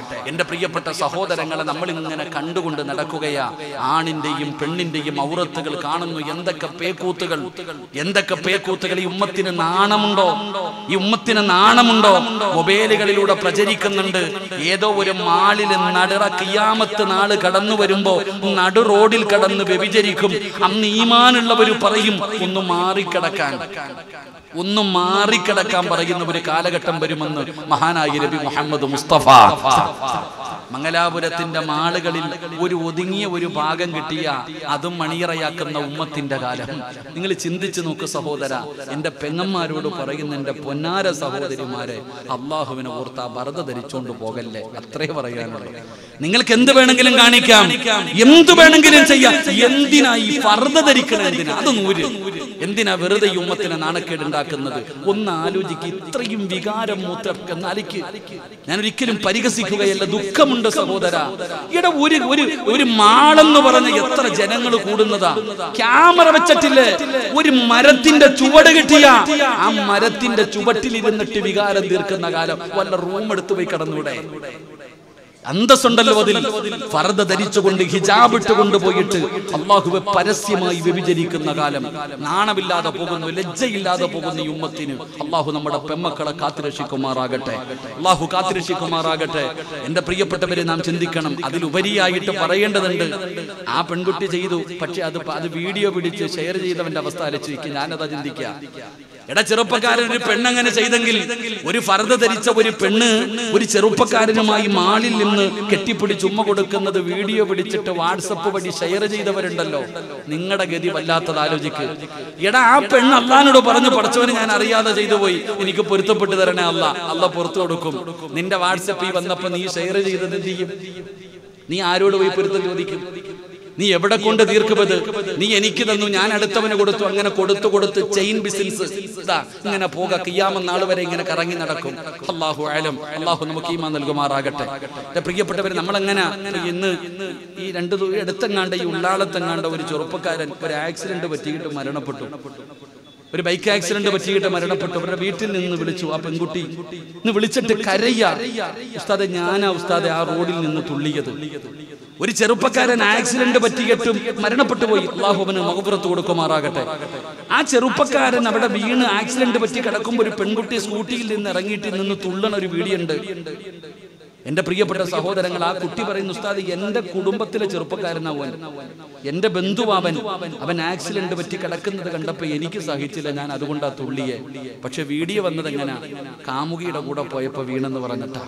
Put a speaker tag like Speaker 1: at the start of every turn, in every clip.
Speaker 1: എന്റെ പ്രിയപ്പെട്ട സഹോദരങ്ങളെ നമ്മൾ ഇങ്ങനെ കണ്ടുകൊണ്ട് നടക്കുകയാ ആണിന്റെയും പെണ്ണിന്റെയും ഔറത്തുകൾ കാണുന്നു എന്തൊക്കെ പേക്കൂത്തുകൾ എന്തൊക്കെ പേക്കൂത്തുകൾ ഈ ഉമ്മത്തിന് നാണമുണ്ടോ ഈ ഉമ്മത്തിന് നാണമുണ്ടോ മൊബൈലുകളിലൂടെ പ്രചരിക്കുന്നുണ്ട് ഏതോ ഒരു മാളിൽ നടറ കിയാമത്ത് നാള് കടന്നു വരുമ്പോ നടു റോഡിൽ കടന്ന് വ്യഭിചരിക്കും അന്ന് ഈമാനുള്ളവർ പറയും ഒന്ന് മാറിക്കിടക്കാൻ ഒന്ന് മാറിക്കിടക്കാൻ പറയുന്ന ഒരു കാലഘട്ടം വരുമെന്ന് മഹാനായി നബി മുഹമ്മദ് മുസ്തഫ മംഗലാപുരത്തിന്റെ മാളുകളിൽ ഒരു ഒതുങ്ങിയ ഒരു ഭാഗം കിട്ടിയ അതും മണിയറയാക്കുന്ന ഉമ്മത്തിന്റെ കാലം നിങ്ങൾ ചിന്തിച്ചു നോക്ക് സഹോദര എന്റെ പെങ്ങന്മാരോട് പറയുന്ന എന്റെ പൊന്നാര സഹോദരിമാരെ അള്ളാഹുവിനെ ഓർത്ത ഭരത ധരിച്ചോണ്ട് പോകല്ലേ അത്രേ പറയാനുള്ളൂ നിങ്ങൾക്ക് എന്ത് വേണമെങ്കിലും കാണിക്കാം എന്ത് വേണമെങ്കിലും ചെയ്യാം എന്തിനാ ഈ ഫർദ ധരിക്കണ എന്തിനാ അത് നൂര് എന്തിനാ വെറുതെ ഈ ഉമ്മത്തിനെ നാണക്കേട് ഉണ്ടാക്കുന്നത് ഒന്ന് ആലോചിക്ക് ഇത്രയും വികാരം മൂത്തെടുക്കുന്ന അലിക്ക് ഞാൻ ഒരിക്കലും പരിഹസിക്കുകയല്ല ദുഃഖമുണ്ട് സഹോദര ഇവിടെ ഒരു ഒരു ഒരു മാളെന്ന് പറഞ്ഞ എത്ര ജനങ്ങൾ കൂടുന്നതാ ക്യാമറ വെച്ചിട്ടില്ലേ ഒരു മരത്തിന്റെ ചുവട് കിട്ടിയ ആ മരത്തിന്റെ ചുവട്ടിലിരുന്നിട്ട് വികാരം തീർക്കുന്ന കാലം വല്ല റൂം എടുത്തു പോയി കടന്നൂടെ അന്തസ്സുണ്ടല്ലോ അതിൽ ഫർദ ധരിച്ചുകൊണ്ട് ഹിജാബ് ഇട്ടുകൊണ്ട് പോയിട്ട് അള്ളാഹുവെ പരസ്യമായി വ്യഭിചരിക്കുന്ന കാലം നാണമില്ലാതെ പോകുന്നു ലജ്ജയില്ലാതെ പോകുന്ന ഈ ഉമ്മത്തിന് അള്ളാഹു നമ്മുടെ പെമ്മക്കളെ കാത്തുരക്ഷിക്കുമാറാകട്ടെ അള്ളാഹു കാത്തുരക്ഷിക്കുമാറാകട്ടെ എന്റെ പ്രിയപ്പെട്ടവരെ നാം ചിന്തിക്കണം അതിലുപരിയായിട്ട് പറയേണ്ടതുണ്ട് ആ പെൺകുട്ടി ചെയ്തു പക്ഷെ അത് അത് വീഡിയോ പിടിച്ച് ഷെയർ ചെയ്തവന്റെ അവസ്ഥ ആലോചിക്കുക ഞാനതാ ചിന്തിക്കുക എടാ ചെറുപ്പക്കാരൻ ഒരു പെണ്ണങ്ങനെ ചെയ്തെങ്കിൽ ഒരു ഫർദ ധരിച്ച ഒരു പെണ്ണ് ഒരു ചെറുപ്പക്കാരനുമായി മാളിൽ നിന്ന് കെട്ടിപ്പിടിച്ച് ഉമ്മ കൊടുക്കുന്നത് വീഡിയോ പിടിച്ചിട്ട് വാട്സപ്പ് വഴി ഷെയർ ചെയ്തവരുണ്ടല്ലോ നിങ്ങളുടെ ഗതി വല്ലാത്തത് ആലോചിക്ക് എടാ ആ പെണ്ണ് അള്ളഹാനോട് പറഞ്ഞു പഠിച്ചവന് ഞാൻ അറിയാതെ ചെയ്തു പോയി എനിക്ക് പൊരുത്തപ്പെട്ട് തരണേ അല്ല അല്ല പുറത്തു കൊടുക്കും നിന്റെ വാട്സപ്പിൽ വന്നപ്പോ നീ ഷെയർ ചെയ്തത് എന്ത് ചെയ്യും നീ ആരോട് പോയി പൊരുത്തം ചോദിക്കും നീ എവിടെ കൊണ്ട് തീർക്കുമത് നീ എനിക്ക് തന്നു ഞാൻ അടുത്തവന് കൊടുത്തു അങ്ങനെ കൊടുത്തു കൊടുത്ത് ചെയിൻ ബിസിനസ് ഇതാ ഇങ്ങനെ പോക കിയാമ നാൾ വരെ ഇങ്ങനെ കറങ്ങി നടക്കും അള്ളാഹു ആലം അള്ളാഹു നമുക്ക് ഈമാ നൽകുമാറാകട്ടെ എന്റെ പ്രിയപ്പെട്ടവർ നമ്മളെങ്ങനെ ഇന്ന് ഈ രണ്ട് ദൂ- അടുത്തെങ്ങാണ്ട് ഈ ഉള്ളാളത്തെങ്ങാണ്ട് ഒരു ചെറുപ്പക്കാരൻ ഒരു ആക്സിഡന്റ് പറ്റിയിട്ട് മരണപ്പെട്ടു ഒരു ബൈക്ക് ആക്സിഡന്റ് പറ്റിയിട്ട് മരണപ്പെട്ടു അവരുടെ വീട്ടിൽ നിന്ന് വിളിച്ചു ആ പെൺകുട്ടി ഇന്ന് വിളിച്ചിട്ട് കരയ്യ ഉസ്താദെ ഞാനാ ഉസ്താദെ ആ റോഡിൽ നിന്ന് തുള്ളിയത് ഒരു ചെറുപ്പക്കാരൻ ആക്സിഡന്റ് പറ്റിയിട്ടും മരണപ്പെട്ടു പോയി അള്ളാഹുവിന് മകപുറത്ത് കൊടുക്കുമാറാകട്ടെ ആ ചെറുപ്പക്കാരൻ അവിടെ വീണ് ആക്സിഡന്റ് പറ്റി കിടക്കുമ്പോൾ ഒരു പെൺകുട്ടി സ്കൂട്ടിയിൽ നിന്ന് ഇറങ്ങിയിട്ട് നിന്ന് തുള്ളണ ഒരു വീഡിയോ ഉണ്ട് എന്റെ പ്രിയപ്പെട്ട സഹോദരങ്ങൾ ആ കുട്ടി പറയുന്ന ഉസ്താദ് എന്റെ കുടുംബത്തിലെ ചെറുപ്പക്കാരനാവൻ എന്റെ ബന്ധുവാവൻ അവൻ ആക്സിഡന്റ് പറ്റി കിടക്കുന്നത് കണ്ടപ്പോ എനിക്ക് സഹിച്ചില്ല ഞാൻ അതുകൊണ്ടാ തുള്ളിയെ പക്ഷെ വീഡിയോ വന്നത് എങ്ങനെയാ കാമുകിയുടെ കൂടെ പോയപ്പോ വീണെന്ന് പറഞ്ഞിട്ടാ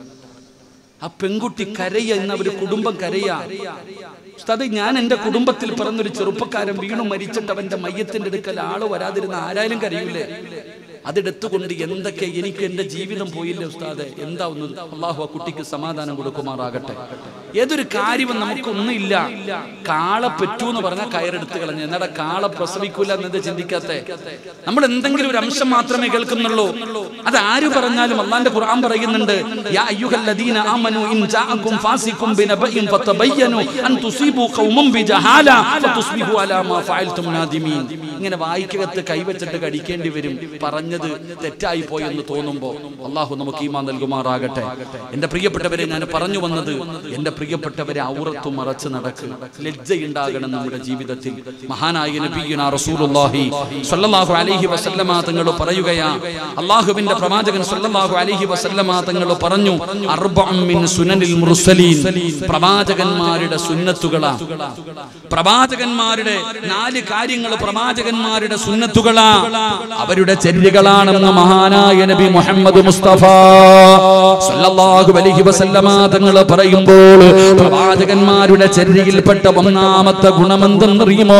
Speaker 1: ആ പെൺകുട്ടി കരയ എന്ന ഒരു കുടുംബം കരയ ഉസ്താദ് ഞാൻ എന്റെ കുടുംബത്തിൽ പിറന്നൊരു ചെറുപ്പക്കാരൻ വീണു മരിച്ചിട്ട് അവന്റെ മയ്യത്തിന്റെ അടുക്കൽ ആള് വരാതിരുന്ന ആരായാലും കരയൂലേ അതെടുത്തുകൊണ്ട് എന്തൊക്കെ എനിക്ക് എന്റെ ജീവിതം പോയില്ലേ ഉസ്താദെ എന്താ ഒന്നത് അള്ളാഹു ആ കുട്ടിക്ക് സമാധാനം കൊടുക്കുമാറാകട്ടെ ഏതൊരു കാര്യവും നമുക്കൊന്നുമില്ല കാള പറ്റൂ എന്ന് പറഞ്ഞാൽ കയറെടുത്ത് കളഞ്ഞു എന്നാടാ കാള പ്രസവിക്കൂല എന്നത് ചിന്തിക്കാത്തെ നമ്മൾ എന്തെങ്കിലും ഒരു അംശം മാത്രമേ കേൾക്കുന്നുള്ളൂ അത് ആര് പറഞ്ഞാലും അള്ളാന്റെ ഖുർആൻ പറയുന്നുണ്ട് യാ അയ്യുഹല്ലദീന ആമനു ഇൻ ജാഅകും ഫാസിഖും ബിനബഇൻ ഫതബയ്യനു അൻ തുസീബു ഖൗമൻ ബിജഹാല ഫതുസ്ബിഹു അലാ മാ ഫഅൽതും നാദിമീൻ ഇങ്ങനെ വായിക്കകത്ത് കൈവച്ചിട്ട് കടിക്കേണ്ടി വരും പറഞ്ഞത് തെറ്റായി പോയെന്ന് തോന്നുമ്പോ അള്ളാഹു നമുക്ക് ഈമാൻ നൽകുമാറാകട്ടെ എന്റെ പ്രിയപ്പെട്ടവരെ ഞാൻ പറഞ്ഞു വന്നത് എന്റെ പ്രിയപ്പെട്ടവരെ ഔറത്തു മറച്ച് നടക്ക് ലജ്ജയുണ്ടാകണം നമ്മുടെ ജീവിതത്തിൽ മഹാനായ നബിയുന റസൂലുള്ളാഹി സ്വല്ലല്ലാഹു അലൈഹി വസല്ലമ തങ്ങൾ പറയുകയാ അള്ളാഹുവിന്റെ പ്രവാചകൻ സ്വല്ലല്ലാഹു അലൈഹി വസല്ലമ തങ്ങൾ പറഞ്ഞു അർബഉം മിൻ സുനനിൽ മുർസലീൻ പ്രവാചകന്മാരുടെ സുന്നത്തുകളാ പ്രവാചകന്മാരുടെ നാല് കാര്യങ്ങൾ പ്രവാചകന്മാരുടെ സുന്നത്തുകളാ അവരുടെ ചര്യകളാണെന്ന് മഹാനായ നബി മുഹമ്മദ് മുസ്തഫ സല്ലല്ലാഹു അലൈഹി വസല്ലമ തങ്ങൾ പറയുമ്പോൾ പ്രവാചകന്മാരുടെ ചര്യയിൽപ്പെട്ട ഒന്നാമത്തെ ഗുണമെന്തെന്നറിയുമോ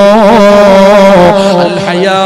Speaker 1: അൽ ഹയാ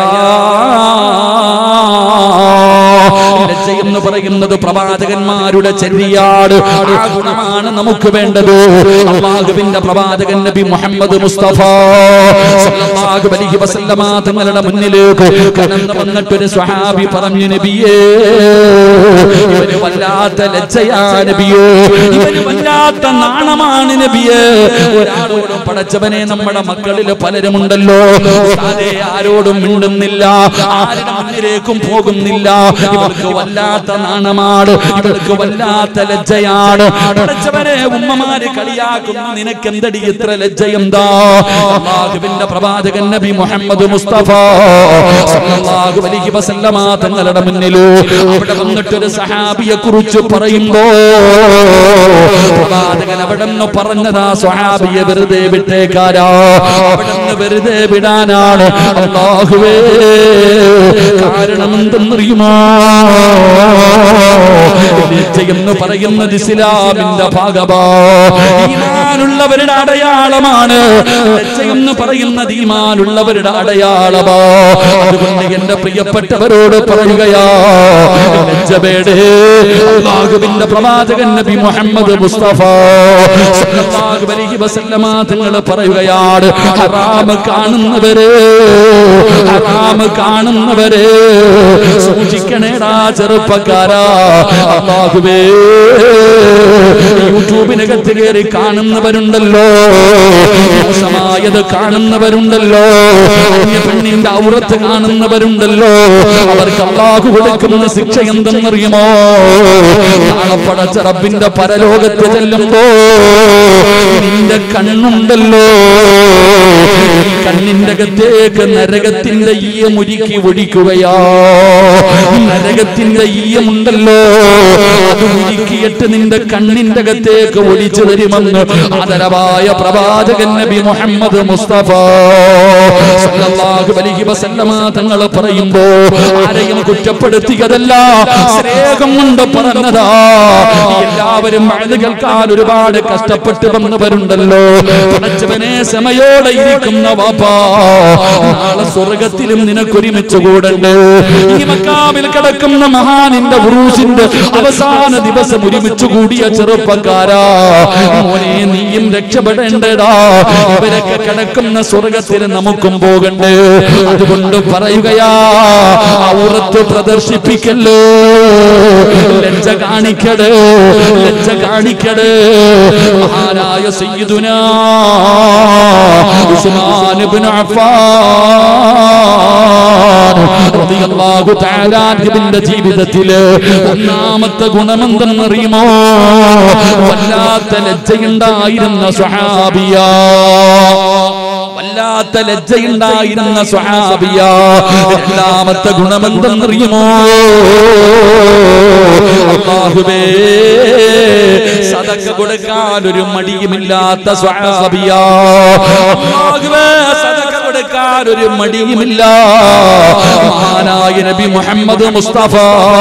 Speaker 1: ലജ്ജ എന്ന് പറയുന്നത് പ്രവാചകന്മാരുടെ ചര്യയാണ് ആ ഗുണമാണ് നമുക്ക് വേണ്ടത് അള്ളാഹുവിന്റെ പ്രവാചകൻ നബി മുഹമ്മദ് മുസ്തഫ സല്ലല്ലാഹു അലൈഹി വസല്ലമ തങ്ങളുടെ മുന്നിലേക്ക് കടന്നു വന്നിട്ട് ഒരു സ്വഹാബി പറഞ്ഞു നബിയേ ഇവന് വല്ലാത്ത ലജ്ജയാ നബിയേ ഇവന് വല്ലാത്ത നാണമാണ് നബിയേ ഒരാളോടും പടച്ചവനെ നമ്മുടെ മക്കളിൽ പലരുമുണ്ടല്ലോ ഉസ്താദേ, ആരോടും മിണ്ടുന്നില്ല ആരുടെ മുന്നിലേക്കും പോകുന്നില്ല ഇവർക്ക് വല്ല വല്ലാത്ത നാണമാണ് ഇവൾക്ക് വല്ലാത്ത ലജ്ജയാണ് പഠിച്ചവനെ ഉമ്മമാര് കളിയാക്കുന്നു നിനക്ക് എന്തടി ഇത്ര ലജ്ജയെന്താ അള്ളാഹുവിന്റെ പ്രവാചകൻ നബി മുഹമ്മദ് മുസ്തഫ സല്ലല്ലാഹു അലൈഹി വസല്ലമ തങ്ങളുടെ മുന്നിൽ അവിടെ വന്നിട്ട് ഒരു സഹാബിയെ കുറിച്ച് പറയുമ്പോ പ്രവാചകൻ അവിടെ നിന്ന് പറഞ്ഞതാ സ്വഹാബിയെ വെറുതെ വിട്ടേക്കാരാ അവിടെ നിന്ന് വെറുതെ വിടാനാണ് അള്ളാഹുവേ കാരണം എന്തെന്നറിയുമോ ലജ്ജയെന്ന് പറയുന്നത് ഇസ്ലാമിന്റെ ഭാഗമാ ഈമാനുള്ളവരുടെ അടയാളമാണ് ലജ്ജയെന്ന് പറയുന്നത് ഈമാനുള്ളവരുടെ അടയാളമാ അതുകൊണ്ട് എന്റെ പ്രിയപ്പെട്ടവരോട് പറയുകയാ ലജ്ജബേടേ അള്ളാഹുവിന്റെ പ്രവാചകൻ നബി മുഹമ്മദ് മുസ്തഫ സല്ലല്ലാഹു അലൈഹി വസല്ലമ തങ്ങൾ പറയുകയാണ് ഹറാം കാണുന്നവരെ ഹറാം കാണുന്നവരെ സൂക്ഷിക്കണേടാ ചെറുപ്പക്കാരാ അള്ളാഹുവേ യൂട്യൂബിനകത്ത് കയറി കാണുന്നവരുണ്ടല്ലോ മോശമായത് കാണുന്നവരുണ്ടല്ലോ അന്യ പെണ്ണിന്റെ ഔറത്ത് കാണുന്നവരുണ്ടല്ലോ അവർക്ക് അള്ളാഹു കൊടുക്കുന്ന ശിക്ഷ എന്തെന്നറിയുമോ നാളെ പടച്ച റബ്ബിന്റെ പരലോകത്ത് ചെല്ലുമ്പോ നിന്റെ കണ്ണുണ്ടല്ലോ ഈ കണ്ണിന്റെ അകത്തേക്ക് നരകത്തിന്റെ ഈയം ഒരുക്കി ഒഴിക്കുകയാ നരകത്തിന്റെ ഈയമുണ്ടല്ലോ അത് ഉരുക്കിയിട്ട് നിന്റെ കണ്ണിന്റെ അകത്തേക്ക് ഒഴിച്ചു തരുമെന്ന് ആദരവായ പ്രവാചകൻ നബി മുഹമ്മദ് മുസ്തഫ സല്ലല്ലാഹു അലൈഹി വസല്ലമ തങ്ങൾ പറയുമ്പോ ആരെയും കുറ്റപ്പെടുത്തിയതല്ല സ്നേഹം കൊണ്ട് പറഞ്ഞതാ എല്ലാവരും മഴ കേൾക്കാൻ ഒരുപാട് കഷ്ടപ്പെട്ട് വന്നവരുണ്ടല്ലോ പടച്ചവനെ സമയോടെ ഇരിക്കുന്ന വാപ്പാ നാളെ സ്വർഗത്തിലും നിനക്കൊരുമിച്ച് കൂടണ്ട് ഈ മക്കാവിൽ കിടക്കുന്ന മഹാനിന്റെ ഉറൂസിന്റെ അവസാന ദിവസം ഒരുമിച്ച് കൂടിയ ചെറുപ്പക്കാരാ മോനെ നീയും രക്ഷപ്പെടേണ്ടടാ ഇവരൊക്കെ കിടക്കുന്ന സ്വർഗത്തിൽ നമുക്കും പോകണ്ടേ അതുകൊണ്ട് പറയുകയാ ഔറത്ത് പ്രദർശിപ്പിക്കല്ലോ ലജ്ജ കാണിക്കട് ലജ്ജ കാണിക്കട് മഹാനായ സയ്യിദുനാ ഉസ്മാൻ ഇബ്നു അഫ്ഫാൻ റളിയല്ലാഹു തആല അൻഹുവിന്റെ ജീവിതത്തില് ഒന്നാമത്തെ ഗുണമെന്തെന്നറിയുമോ വല്ലാത്ത ലജ്ജയുണ്ടായിരുന്ന സ്വഹാബിയ വല്ലാത്ത ലജ്ജയുണ്ടായിരുന്ന സ്വഹാബിയ രണ്ടാമത്തെ ഗുണമെന്തെന്നറിയുമോ അല്ലാഹുവേ സദക്ക കൊടുക്കാൻ ഒരു മടിയുമില്ലാത്ത സ്വഹാബിയ അല്ലാഹുവേ സദക്ക കൊടുക്കാൻ ഒരു മടിയുമില്ല മഹാനായ നബി മുഹമ്മദ് മുസ്തഫ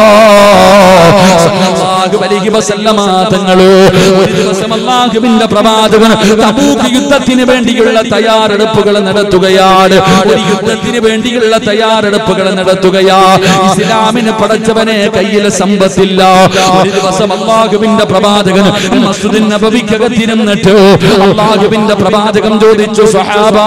Speaker 1: സല്ലല്ലാഹു അലൈഹി വസല്ലമ തങ്ങള് ഒരു ദിവസം അല്ലാഹുവിന്റെ പ്രവാചകൻ തബൂക്ക് യുദ്ധത്തിന് വേണ്ടിയുള്ള തയ്യാറെടുപ്പുകൾ നടത്തുകയാണ് ഒരു യുദ്ധത്തിന് വേണ്ടിയുള്ള തയ്യാറെടുപ്പുകൾ നടത്തുകയാ ഇസ്ലാമിന് പടച്ചവനെ കയ്യിൽ സമ്പത്തില്ല ഒരു ദിവസം അള്ളാഹുവിന്റെ പ്രവാചകൻ മസ്ജിദിൻ നബവിക്കകത്തിരുന്നിട്ട് അള്ളാഹുവിന്റെ പ്രവാചകൻ ചോദിച്ചു സഹാബാ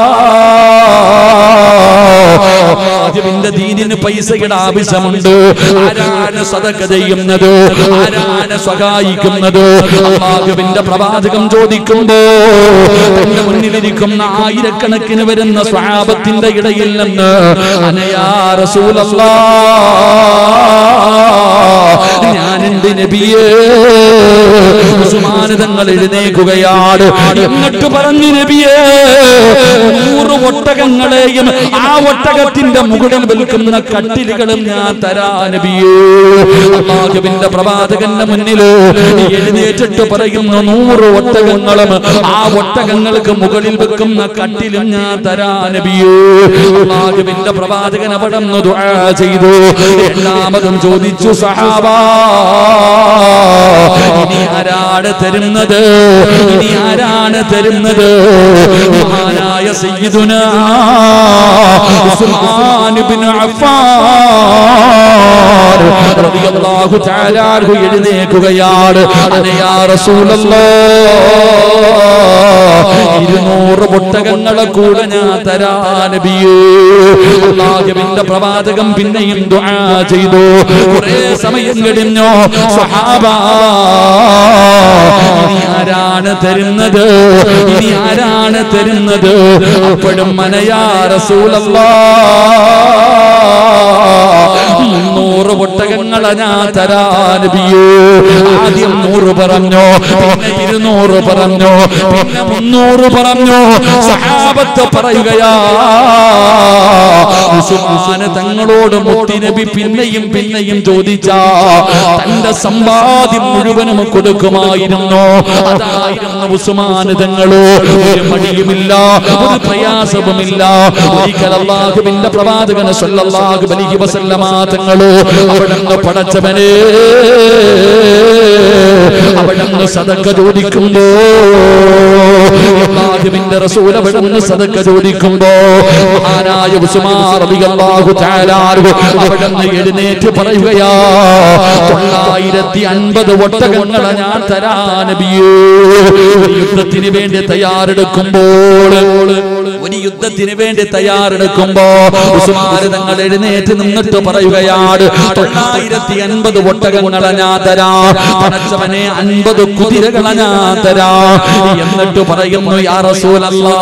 Speaker 1: അള്ളാഹുവിന്റെ ദീനിന് പൈസയുടെ ആവശ്യമുണ്ട് ആരാണ് സദക്ക ചെയ്യുന്നത് ആരാണ് സഹായിക്കുന്നത് അള്ളാഹുവിന്റെ പ്രവാചകം ചോദിക്കുമ്പോ തന്റെ മുന്നിലിരിക്കുന്ന ആയിരക്കണക്കിന് വരുന്ന സ്വാപത്തിന്റെ ഇടയിൽ നിന്ന് അനയാ റസൂലല്ലാ ഞാൻ എന്റെ നബിയേ ഉസ്മാനിതങ്ങൾ എഴുന്നേക്കുകയാണ് എന്നിട്ട് പറഞ്ഞു നബിയേ നൂറ് ഒട്ടകങ്ങളെയും ആ ഒട്ടകത്തിന്റെ മുകളിൽ വിൽക്കുന്ന കട്ടിലുകളും ഞാൻ തരാ നബിയേ അള്ളാഹുവിന്റെ പ്രവാചകന്റെ മുന്നിൽ എഴുന്നേറ്റിട്ട് പറയുന്നു നൂറ് ഒട്ടകങ്ങളും ആ ഒട്ടകങ്ങൾക്ക് മുകളിൽ വെക്കുന്ന കട്ടിലും ഞാൻ തരാ നബിയേ അള്ളാഹുവിന്റെ പ്രവാചകൻ അവിടെ നിന്ന് ദുആ ചെയ്തു രണ്ടാമതും ചോദിച്ചു സഹാബാ ഇനി ആരാണ് തരുന്നത് ഇനി ആരാണ് തരുന്നത് മഹാനായ സയ്യിദുന ഉസ്മാൻ ഇബ്നു അഫ്ഫാൻ റളിയല്ലാഹു തആല അൻഹു എഴുന്നേൽക്കുകയാണ് അനയാ റസൂലല്ലാഹ് ഇരുന്നൂറ് ഒട്ടകങ്ങളെ കൂടെ ഞാൻ തരാ നബിയേ അള്ളാഹുവിന്റെ പ്രവാചകം പിന്നെയും ദുആ ചെയ്തു കുറെ സമയം കഴിഞ്ഞു സഹാബ ഇനി ആരാണ് തരുന്നത് ഇനി ആരാണ് തരുന്നത് അപ്പോഴും മനയാ റസൂലല്ലാഹ് മുന്നൂറ് ഒട്ടകങ്ങളെ ഞാൻ തരാ നബിയേ ആദ്യം നൂറ് പറഞ്ഞു പിന്നെ ഇരുന്നൂറ് പറഞ്ഞു പിന്നെ മുന്നൂറ് പറഞ്ഞു സഹാബത്ത് പറയുകയാ ഉസ്മാന് തങ്ങളോട് മുത്തിനബി പിന്നെയും പിന്നെയും ചോദിച്ച തന്റെ സമ്പാദ്യം മുഴുവനും കൊടുക്കുമായിരുന്നു അതായിരുന്നു ഉസ്മാന് തങ്ങളോ ഒരു മടിയുമില്ല ഒരു പ്രയാസവുമില്ല ഒരിക്കൽ അള്ളാഹുവിന്റെ പ്രവാചകന് സല്ലല്ലാഹു അലൈഹി വസല്ലമ തങ്ങളോ അവിടുന്ന് പടച്ചവനെ അവിടുന്ന് സദക്ക ചോദിക്കുമ്പോ അള്ളാഹുവിന്റെ റസൂൽ അവിടുന്ന് സദക്ക ചോദിക്കുമ്പോ മഹാനായ ഉസ്മാൻ റളിയല്ലാഹു തആല അൻഹു അവിടുന്ന് എഴുന്നേറ്റ് പറയുകയാ തൊള്ളായിരത്തി അൻപത് ഒട്ടകങ്ങളെ ഞാൻ തരാ നബിയേ ഒരു യുദ്ധത്തിന് വേണ്ടി തയ്യാറെടുക്കുമ്പോൾ ഒരു യുദ്ധത്തിന് വേണ്ടി തയ്യാറെടുക്കുമ്പോ ഉസ്മാൻ തങ്ങൾ എഴുന്നേറ്റ് നിന്നിട്ട് പറയുകയാണ് തൊള്ളായിരത്തി അൻപത് ഒട്ടകങ്ങളെ ഞാൻ തരാ പടച്ചവനെ അൻപത് കുതിരകളെ ഞാൻ തരാ എന്നിട്ട് പറയുന്നു യാ റസൂലല്ലാ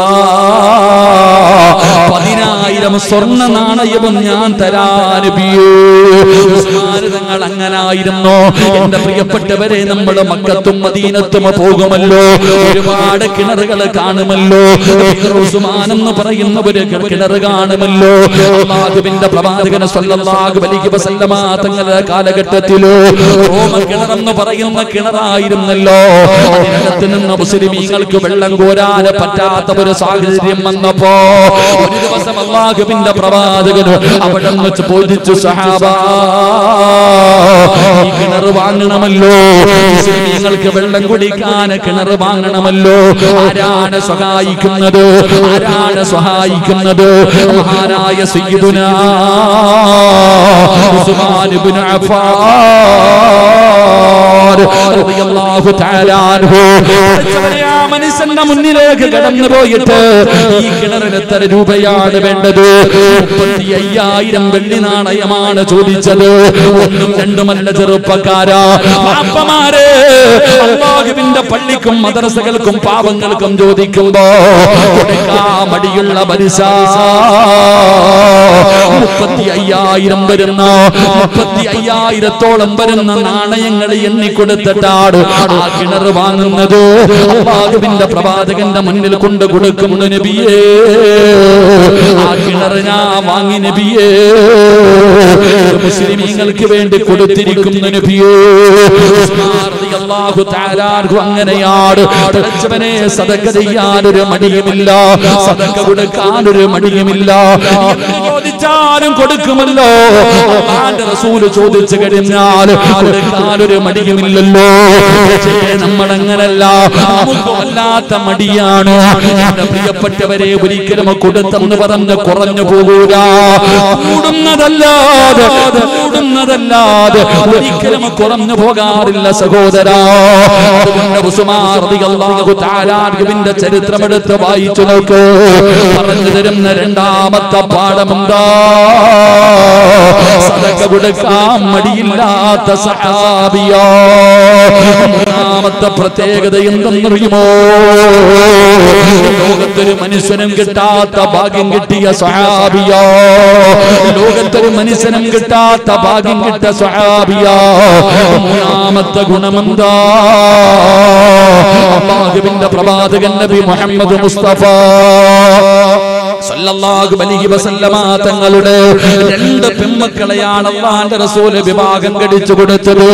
Speaker 1: പതിനായിരം സ്വർണ്ണ നാണയവും ഞാൻ തരാ നബിയേ ഉസ്മാൻ തങ്ങൾ അങ്ങനായിരുന്നു എന്റെ പ്രിയപ്പെട്ടവരെ നമ്മൾ മക്കത്തും മദീനത്തും പോകുമല്ലോ ഒരുപാട് കിണറുകൾ കാണുമല്ലോ ഉസ്മാൻ എന്ന് പറയുന്ന ഒരു കിണർ കാണുമല്ലോ അള്ളാഹുവിന്റെ പ്രവാചകൻ സല്ലല്ലാഹു അലൈഹി വസല്ലമ തങ്ങളുടെ കാലഘട്ടത്തിലോ റോമ കിണറെന്ന് പറയുന്ന കിണറായിരുന്നല്ലോ അതിനകത്ത് നിന്ന് മുസ്ലിമീങ്ങൾക്ക് വെള്ളം കോരാൻ പറ്റാത്ത ഒരു സാഹചര്യം വന്നപ്പോ ഒരു ദിവസം അള്ളാഹുവിന്റെ പ്രവാചകന് അവിടെ നിന്ന് ചോദിച്ചു സഹാബ ഈ കിണർ വാങ്ങണമല്ലോ മുസ്ലിമീങ്ങൾക്ക് വെള്ളം കുടിക്കാൻ കിണർ വാങ്ങണമല്ലോ ആരാണ് സഹായിക്കുന്നത് ആരാണ് സഹായിക്കുന്നത് മഹാനായ സയ്യിദുന ഉസ്മാൻ ഇബ്നു അഫ്ഫാൻ റളിയല്ലാഹു തആല അൻഹു പടച്ചവനെ, ആ മനുഷ്യന്റെ മുന്നിലേക്ക് കടന്നു പോയിട്ട് ഈ കിണറിന് എത്ര രൂപയാണ് വേണ്ടത് മുപ്പത്തി അയ്യായിരം വെള്ളി നാണയമാണ് ചോദിച്ചത് ഒന്നും രണ്ടുമല്ല ചെറുപ്പക്കാരാ പാപ്പമാരെ അള്ളാഹുവിന്റെ പള്ളിക്കും മദ്രസകൾക്കും പാവങ്ങൾക്കും ചോദിക്കുമ്പോ കൊടുക്കാൻ മടിയുള്ള മനുഷ്യ മുപ്പത്തി അയ്യായിരം വരുന്ന മുപ്പത്തി അയ്യായിരത്തോളം വരുന്ന നാണയങ്ങൾ എണ്ണിക്കൊടുത്തിട്ടാണ് ആ കിണർ വാങ്ങുന്നത് അള്ളാഹുവിന്റെ പ്രവാചകന്റെ മുന്നിൽ കൊണ്ട് കൊടുക്കുന്നു നബിയേ ആ കിണർ ഞാൻ വാങ്ങി നബിയേ ഇത് മുസ്ലിമീങ്ങൾക്ക് വേണ്ടി കൊടുത്തിരിക്കുന്നു നബിയേ ഉസ്മാൻ റളിയല്ലാഹു തആല അൻഹു അങ്ങനെയാണ് പടച്ചവനെ സദക്ക ചെയ്യാൻ ഒരു മടിയുമില്ല സദക്ക കൊടുക്കാൻ ഒരു മടിയുമില്ല എന്ത് ചോദിച്ചാലും കൊടുക്കുമല്ലോ അള്ളാന്റെ റസൂല് ചോദിച്ചു കഴിഞ്ഞാൽ കൊടുക്കാൻ ഒരു മടിയുമില്ലല്ലോ പക്ഷേ നമ്മൾ അങ്ങനല്ല നമുക്ക് വല്ലാത്ത മടിയാണ് എന്റെ പ്രിയപ്പെട്ടവരെ ഒരിക്കലും കൊടുത്തെന്ന് പറഞ്ഞ് കുറഞ്ഞു പോകൂല കൂടുന്നതല്ലാതെ കൂടുന്നതല്ലാതെ ഒരിക്കലും കുറഞ്ഞു പോകാറില്ല സഹോദര അതുകൊണ്ട് ഉസ്മാൻ റളിയല്ലാഹു തആല അൻഹുവിന്റെ ചരിത്രമെടുത്ത് വായിച്ചു നോക്ക് പറഞ്ഞു തരുന്ന രണ്ടാമത്തെ പാഠമെന്താ സദക്ക കൊടുക്കാൻ മടിയില്ലാത്ത സഹാബിയോ മൂന്നാമത്തെ പ്രത്യേകത എന്തെന്നറിയുമോ ലോകത്തൊരു മനുഷ്യനും കിട്ടാത്ത ഭാഗ്യം കിട്ടിയ സഹാബിയോ ലോകത്തൊരു മനുഷ്യനും കിട്ടാത്ത ഭാഗ്യം കിട്ടിയ സഹാബിയോ മൂന്നാമത്തെ ഗുണമെന്താ അള്ളാഹുവിന്റെ പ്രവാചകൻ നബി മുഹമ്മദ് മുസ്തഫ സല്ലല്ലാഹു അലൈഹി വസല്ലമ തങ്ങളുടെ രണ്ട് പെൺമക്കളെയാണ് അള്ളാന്റെ റസൂല് വിവാഹം കഴിച്ചു കൊടുത്തത്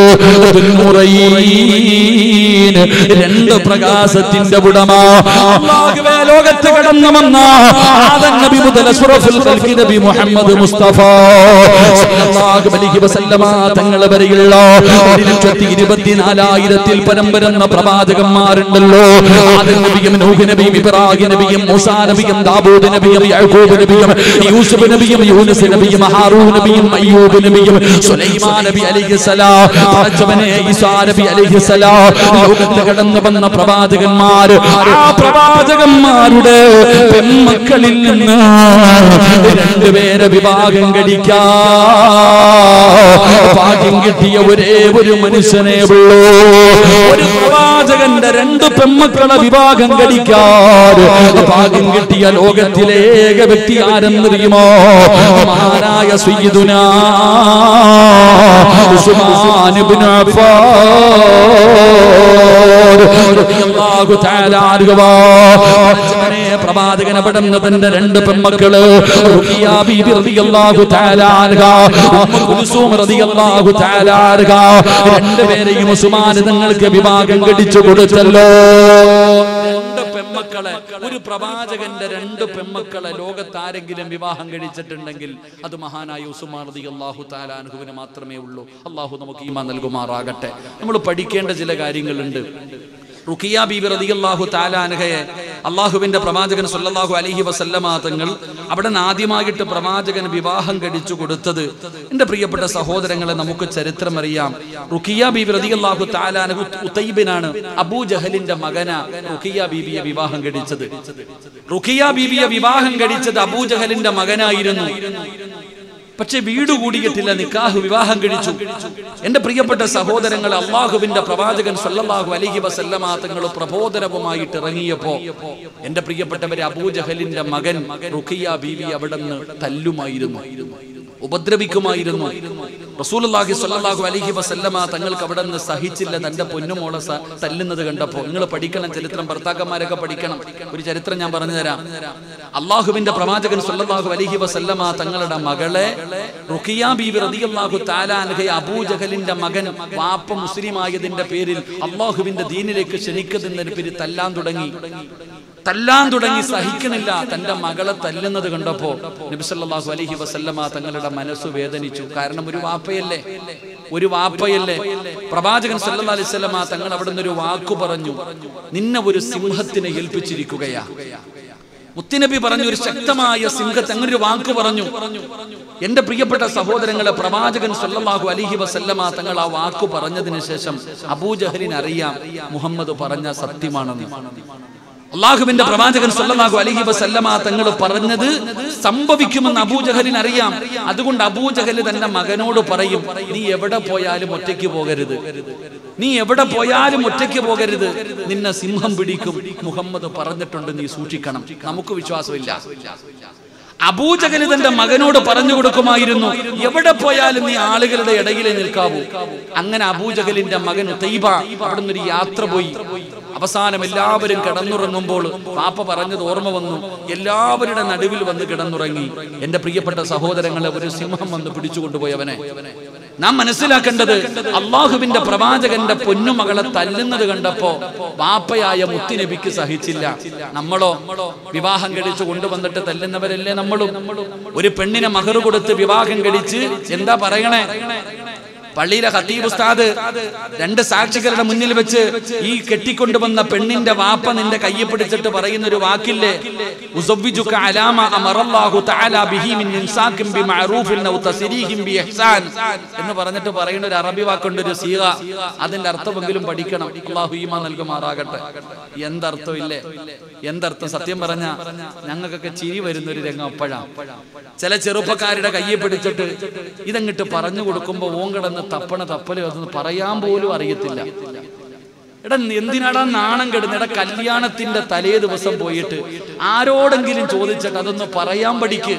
Speaker 1: ദുന്നൂറൈൻ. രണ്ട് പ്രകാശത്തിന്റെ ഉടമ അള്ളാഹുവേ ലോകത്ത് കടന്നു വന്ന ആദം നബി മുതൽ അഷ്റഫുൽ ഖൽഖി നബി മുഹമ്മദ് മുസ്തഫ സല്ലല്ലാഹു അലൈഹി വസല്ലമ തങ്ങൾ വരെയുള്ള ഒരു ലക്ഷത്തി ഇരുപത്തിനാലായിരത്തിൽ പരം വരുന്ന പ്രവാചകന്മാരുണ്ടല്ലോ ആദം നബിയും നൂഹ് നബിയും ഇബ്രാഹിം നബിയും മൂസാ നബിയും ദാവൂദ് നബിയും യാക്കൂബ് നബിയും യൂസുഫ് നബിയും യൂനുസ് നബിയും ഹാറൂൻ നബിയും അയ്യൂബ് നബിയും സുലൈമാൻ നബി അലൈഹിസ്സലാം പടച്ചവനെ ഈസാ നബി അലൈഹിസ്സലാം ലോകത്ത് കടന്നു വന്ന പ്രവാചകന്മാർ ആ പ്രവാചകന്മാരുടെ പെൺമക്കളിൽ നിന്ന് രണ്ടുപേരെ വിവാഹം കഴിക്കാൻ ഭാഗ്യം കിട്ടിയ ഒരേ ഒരു മനുഷ്യനെ ഉള്ളൂ ഒരു പ്രവാചകന്റെ രണ്ട് പെമ്മക്കളെ വിവാഹം കഴിക്കാറ് ഭാഗ്യം കിട്ടിയ ലോകത്തിലെ ഏക വ്യക്തി ആരെന്നറിയുമോ മഹാനായ സയ്യിദുന ഉസ്മാൻ ഇബ്നു അഫ്ഫാൻ റളിയല്ലാഹു തആല അൻഹു പടച്ചവനെ പ്രവാചകൻ പെടുന്നതിന്റെ രണ്ട് പെമ്മക്കള് റുഖിയ ബീബി റളിയല്ലാഹു തആല അൻഹ ഉമ്മു കുൽസൂം റളിയല്ലാഹു തആല അൻഹ രണ്ടുപേരെയും ഉസ്മാൻ തങ്ങൾക്ക് വിവാഹം കഴിച്ചു കൊടുത്തല്ലോ രണ്ട് പെമ്മക്കളെ ഒരു പ്രവാചകന്റെ രണ്ട് പെമ്മക്കളെ ലോകത്താരെങ്കിലും വിവാഹം കഴിച്ചിട്ടുണ്ടെങ്കിൽ അത് മഹാനായ ഉസുമാൻ റളിയല്ലാഹു തആല അൻഹുവിന് മാത്രമേ ഉള്ളൂ അള്ളാഹു നമുക്ക് ഈമാൻ നൽകുമാറാകട്ടെ നമ്മൾ പഠിക്കേണ്ട ചില കാര്യങ്ങളുണ്ട് റുഖിയ ബീബി റളിയല്ലാഹു തആല അൻഹയെ അള്ളാഹുവിന്റെ പ്രവാചകൻ സല്ലല്ലാഹു അലൈഹി വസല്ലമ തങ്ങൾ അവിടെ നിന്ന് ആദ്യമായിട്ട് പ്രവാചകൻ വിവാഹം കഴിച്ചു കൊടുത്തത് എൻ്റെ പ്രിയപ്പെട്ട സഹോദരങ്ങളെ നമുക്ക് ചരിത്രം അറിയാം റുഖിയ ബീബി റളിയല്ലാഹു തആല അൻഹു ഉത്തൈബിനാണ് അബൂ ജഹലിന്റെ മകന റുഖിയ ബീബിയെ വിവാഹം കഴിച്ചത് റുഖിയ ബീബിയെ വിവാഹം കഴിച്ചത് അബൂ ജഹലിന്റെ മകനായിരുന്നു പക്ഷെ വീട് കൂടിയിട്ടില്ല നിക്കാഹ് വിവാഹം കഴിച്ചു എന്റെ പ്രിയപ്പെട്ട സഹോദരങ്ങൾ അള്ളാഹുവിന്റെ പ്രവാചകൻ സല്ലല്ലാഹു അലൈഹി വസല്ലമ തങ്ങൾ പ്രബോധനവുമായിട്ട് ഇറങ്ങിയപ്പോ എന്റെ പ്രിയപ്പെട്ടവരെ അബൂജഹലിന്റെ മകൻ റുഖിയ ബീവി അവിടെ നിന്ന് തല്ലുമായിരുന്നു ഉപദ്രവിക്കുമായിരുന്നു റസൂലുള്ളാഹി സ്വല്ലല്ലാഹു അലൈഹി വസല്ലമ തങ്ങൾക്ക് അവിടെ നിന്ന് സഹിച്ചില്ല തന്റെ പൊന്നുമോളെ സ- തല്ലുന്നത് കണ്ടപ്പോൾ നിങ്ങൾ പഠിക്കണം ചരിത്രം ഭർത്താക്കന്മാരൊക്കെ പഠിക്കണം ഒരു ചരിത്രം ഞാൻ പറഞ്ഞു തരാം അള്ളാഹുവിന്റെ പ്രവാചകൻ സ്വല്ലല്ലാഹു അലൈഹി വസല്ലമ തങ്ങളുടെ മകളെ റുഖിയ ബീബി റളിയല്ലാഹു തആല അൻഹ അബൂജഹലിന്റെ മകൻ വാപ്പ മുസ്ലിം ആയതിന്റെ പേരിൽ അള്ളാഹുവിന്റെ ദീനിലേക്ക് ക്ഷണിക്കുന്നതിന്റെ പേരിൽ തല്ലാൻ തുടങ്ങി തല്ലാൻ തുടങ്ങി സഹിക്കണില്ല തന്റെ മകളെ തല്ലുന്നത് കണ്ടപ്പോ നബി സല്ലല്ലാഹു അലൈഹി വസല്ലമ തങ്ങളുടെ മനസ്സ് വേദനിച്ചു കാരണം ഒരു വാപ്പയല്ലേ ഒരു വാപ്പയല്ലേ പ്രവാചകൻ സല്ലല്ലാഹു അലൈഹി വസല്ലമ തങ്ങൾ അവിടെ നിന്ന് ഒരു വാക്കു പറഞ്ഞു നിന്നെ ഒരു സിംഹത്തിനെ ഏൽപ്പിച്ചിരിക്കുകയാ മുത്തുനബി പറഞ്ഞു ഒരു ശക്തമായ സിംഹത്തെ അങ്ങനെ ഒരു വാക്ക് പറഞ്ഞു എന്റെ പ്രിയപ്പെട്ട സഹോദരങ്ങളെ പ്രവാചകൻ സല്ലല്ലാഹു അലൈഹി വസല്ലമ തങ്ങൾ ആ വാക്ക് പറഞ്ഞതിന് ശേഷം അബൂജഹലിന് അറിയാം മുഹമ്മദ് പറഞ്ഞ സത്യമാണെന്ന് അള്ളാഹുവിന്റെ പ്രവാചകൻ സല്ലല്ലാഹു അലൈഹി വസല്ലമ തങ്ങൾ പറഞ്ഞത് സംഭവിക്കുമെന്ന് അബൂജഹലിന് അറിയാം അതുകൊണ്ട് അബൂജഹൽ തന്റെ മകനോട് പറയും നീ എവിടെ പോയാലും ഒറ്റയ്ക്ക് പോകരുത് നീ എവിടെ പോയാലും ഒറ്റയ്ക്ക് പോകരുത് നിന്നെ സിംഹം പിടിക്കും മുഹമ്മദ് പറഞ്ഞിട്ടുണ്ട് നീ സൂക്ഷിക്കണം നമുക്ക് വിശ്വാസമില്ല അബൂജഹൽ തന്റെ മകനോട് പറഞ്ഞു കൊടുക്കുമായിരുന്നു എവിടെ പോയാലും നീ ആളുകളുടെ ഇടയിലേ നിൽക്കാവൂ അങ്ങനെ അബൂജഹലിന്റെ മകൻ തൈബ അവിടെ നിന്നൊരു യാത്ര പോയി അവസാനം എല്ലാവരും കിടന്നുറങ്ങുമ്പോൾ പാപ്പ പറഞ്ഞത് ഓർമ്മ വന്നു എല്ലാവരുടെ നടുവിൽ വന്ന് കിടന്നുറങ്ങി എന്റെ പ്രിയപ്പെട്ട സഹോദരങ്ങളെ ഒരു സിംഹം വന്ന് പിടിച്ചുകൊണ്ടുപോയവനെ നാം മനസ്സിലാക്കേണ്ടത് അള്ളാഹുവിന്റെ പ്രവാചകന്റെ പൊന്നുമകളെ തല്ലുന്നത് കണ്ടപ്പോ വാപ്പയായ മുത്തുനബിക്ക് സഹിച്ചില്ല നമ്മളോ വിവാഹം കഴിച്ചു കൊണ്ടുവന്നിട്ട് തല്ലുന്നവരല്ലേ നമ്മളും ഒരു പെണ്ണിനെ മഹർ കൊടുത്ത് വിവാഹം കഴിച്ച് എന്താ പറയണേ പള്ളിയിലെ ഖത്തീബ് ഉസ്താദ് രണ്ട് സാക്ഷികളുടെ മുന്നിൽ വെച്ച് ഈ കെട്ടിക്കൊണ്ടുവന്ന പെണ്ണിന്റെ വാപ്പ നിന്റെ കയ്യെ പിടിച്ചിട്ട് പറയുന്ന ഒരു വാക്കില്ലേ ഉസവ്വിജുക അലാമ അമറല്ലാഹു തആല ബിഹി മിൻ ഇൻസാകിൻ ബിമഅറൂഫിൻ ഔ തസ്രീഹിൻ ബിഇഹ്സാൻ എന്ന് പറഞ്ഞിട്ട് പറയുന്ന ഒരു അറബി വാക്കുണ്ട് ഒരു സീഗ അതിന്റെ അർത്ഥമെങ്കിലും പഠിക്കണം അല്ലാഹു ഈമാൻ നൽകുമാറാകട്ടെ എന്തർത്ഥം ഇല്ലേ എന്തർത്ഥം സത്യം പറഞ്ഞ ഞങ്ങൾക്കൊക്കെ ചിരി വരുന്ന ഒരു രംഗം അപ്പോഴാ ചില ചെറുപ്പക്കാരുടെ കയ്യെ പിടിച്ചിട്ട് ഇതങ്ങിട്ട് പറഞ്ഞു കൊടുക്കുമ്പോ ഓൻ കിടന്ന് തപ്പണ തപ്പല് അതൊന്ന് പറയാൻ പോലും അറിയത്തില്ല എടാ എന്തിനാടാ നാണം കെടുന്ന എടാ കല്യാണത്തിന്റെ തലേ ദിവസം പോയിട്ട് ആരോടെങ്കിലും ചോദിച്ചിട്ട് അതൊന്ന് പറയാൻ പഠിക്ക്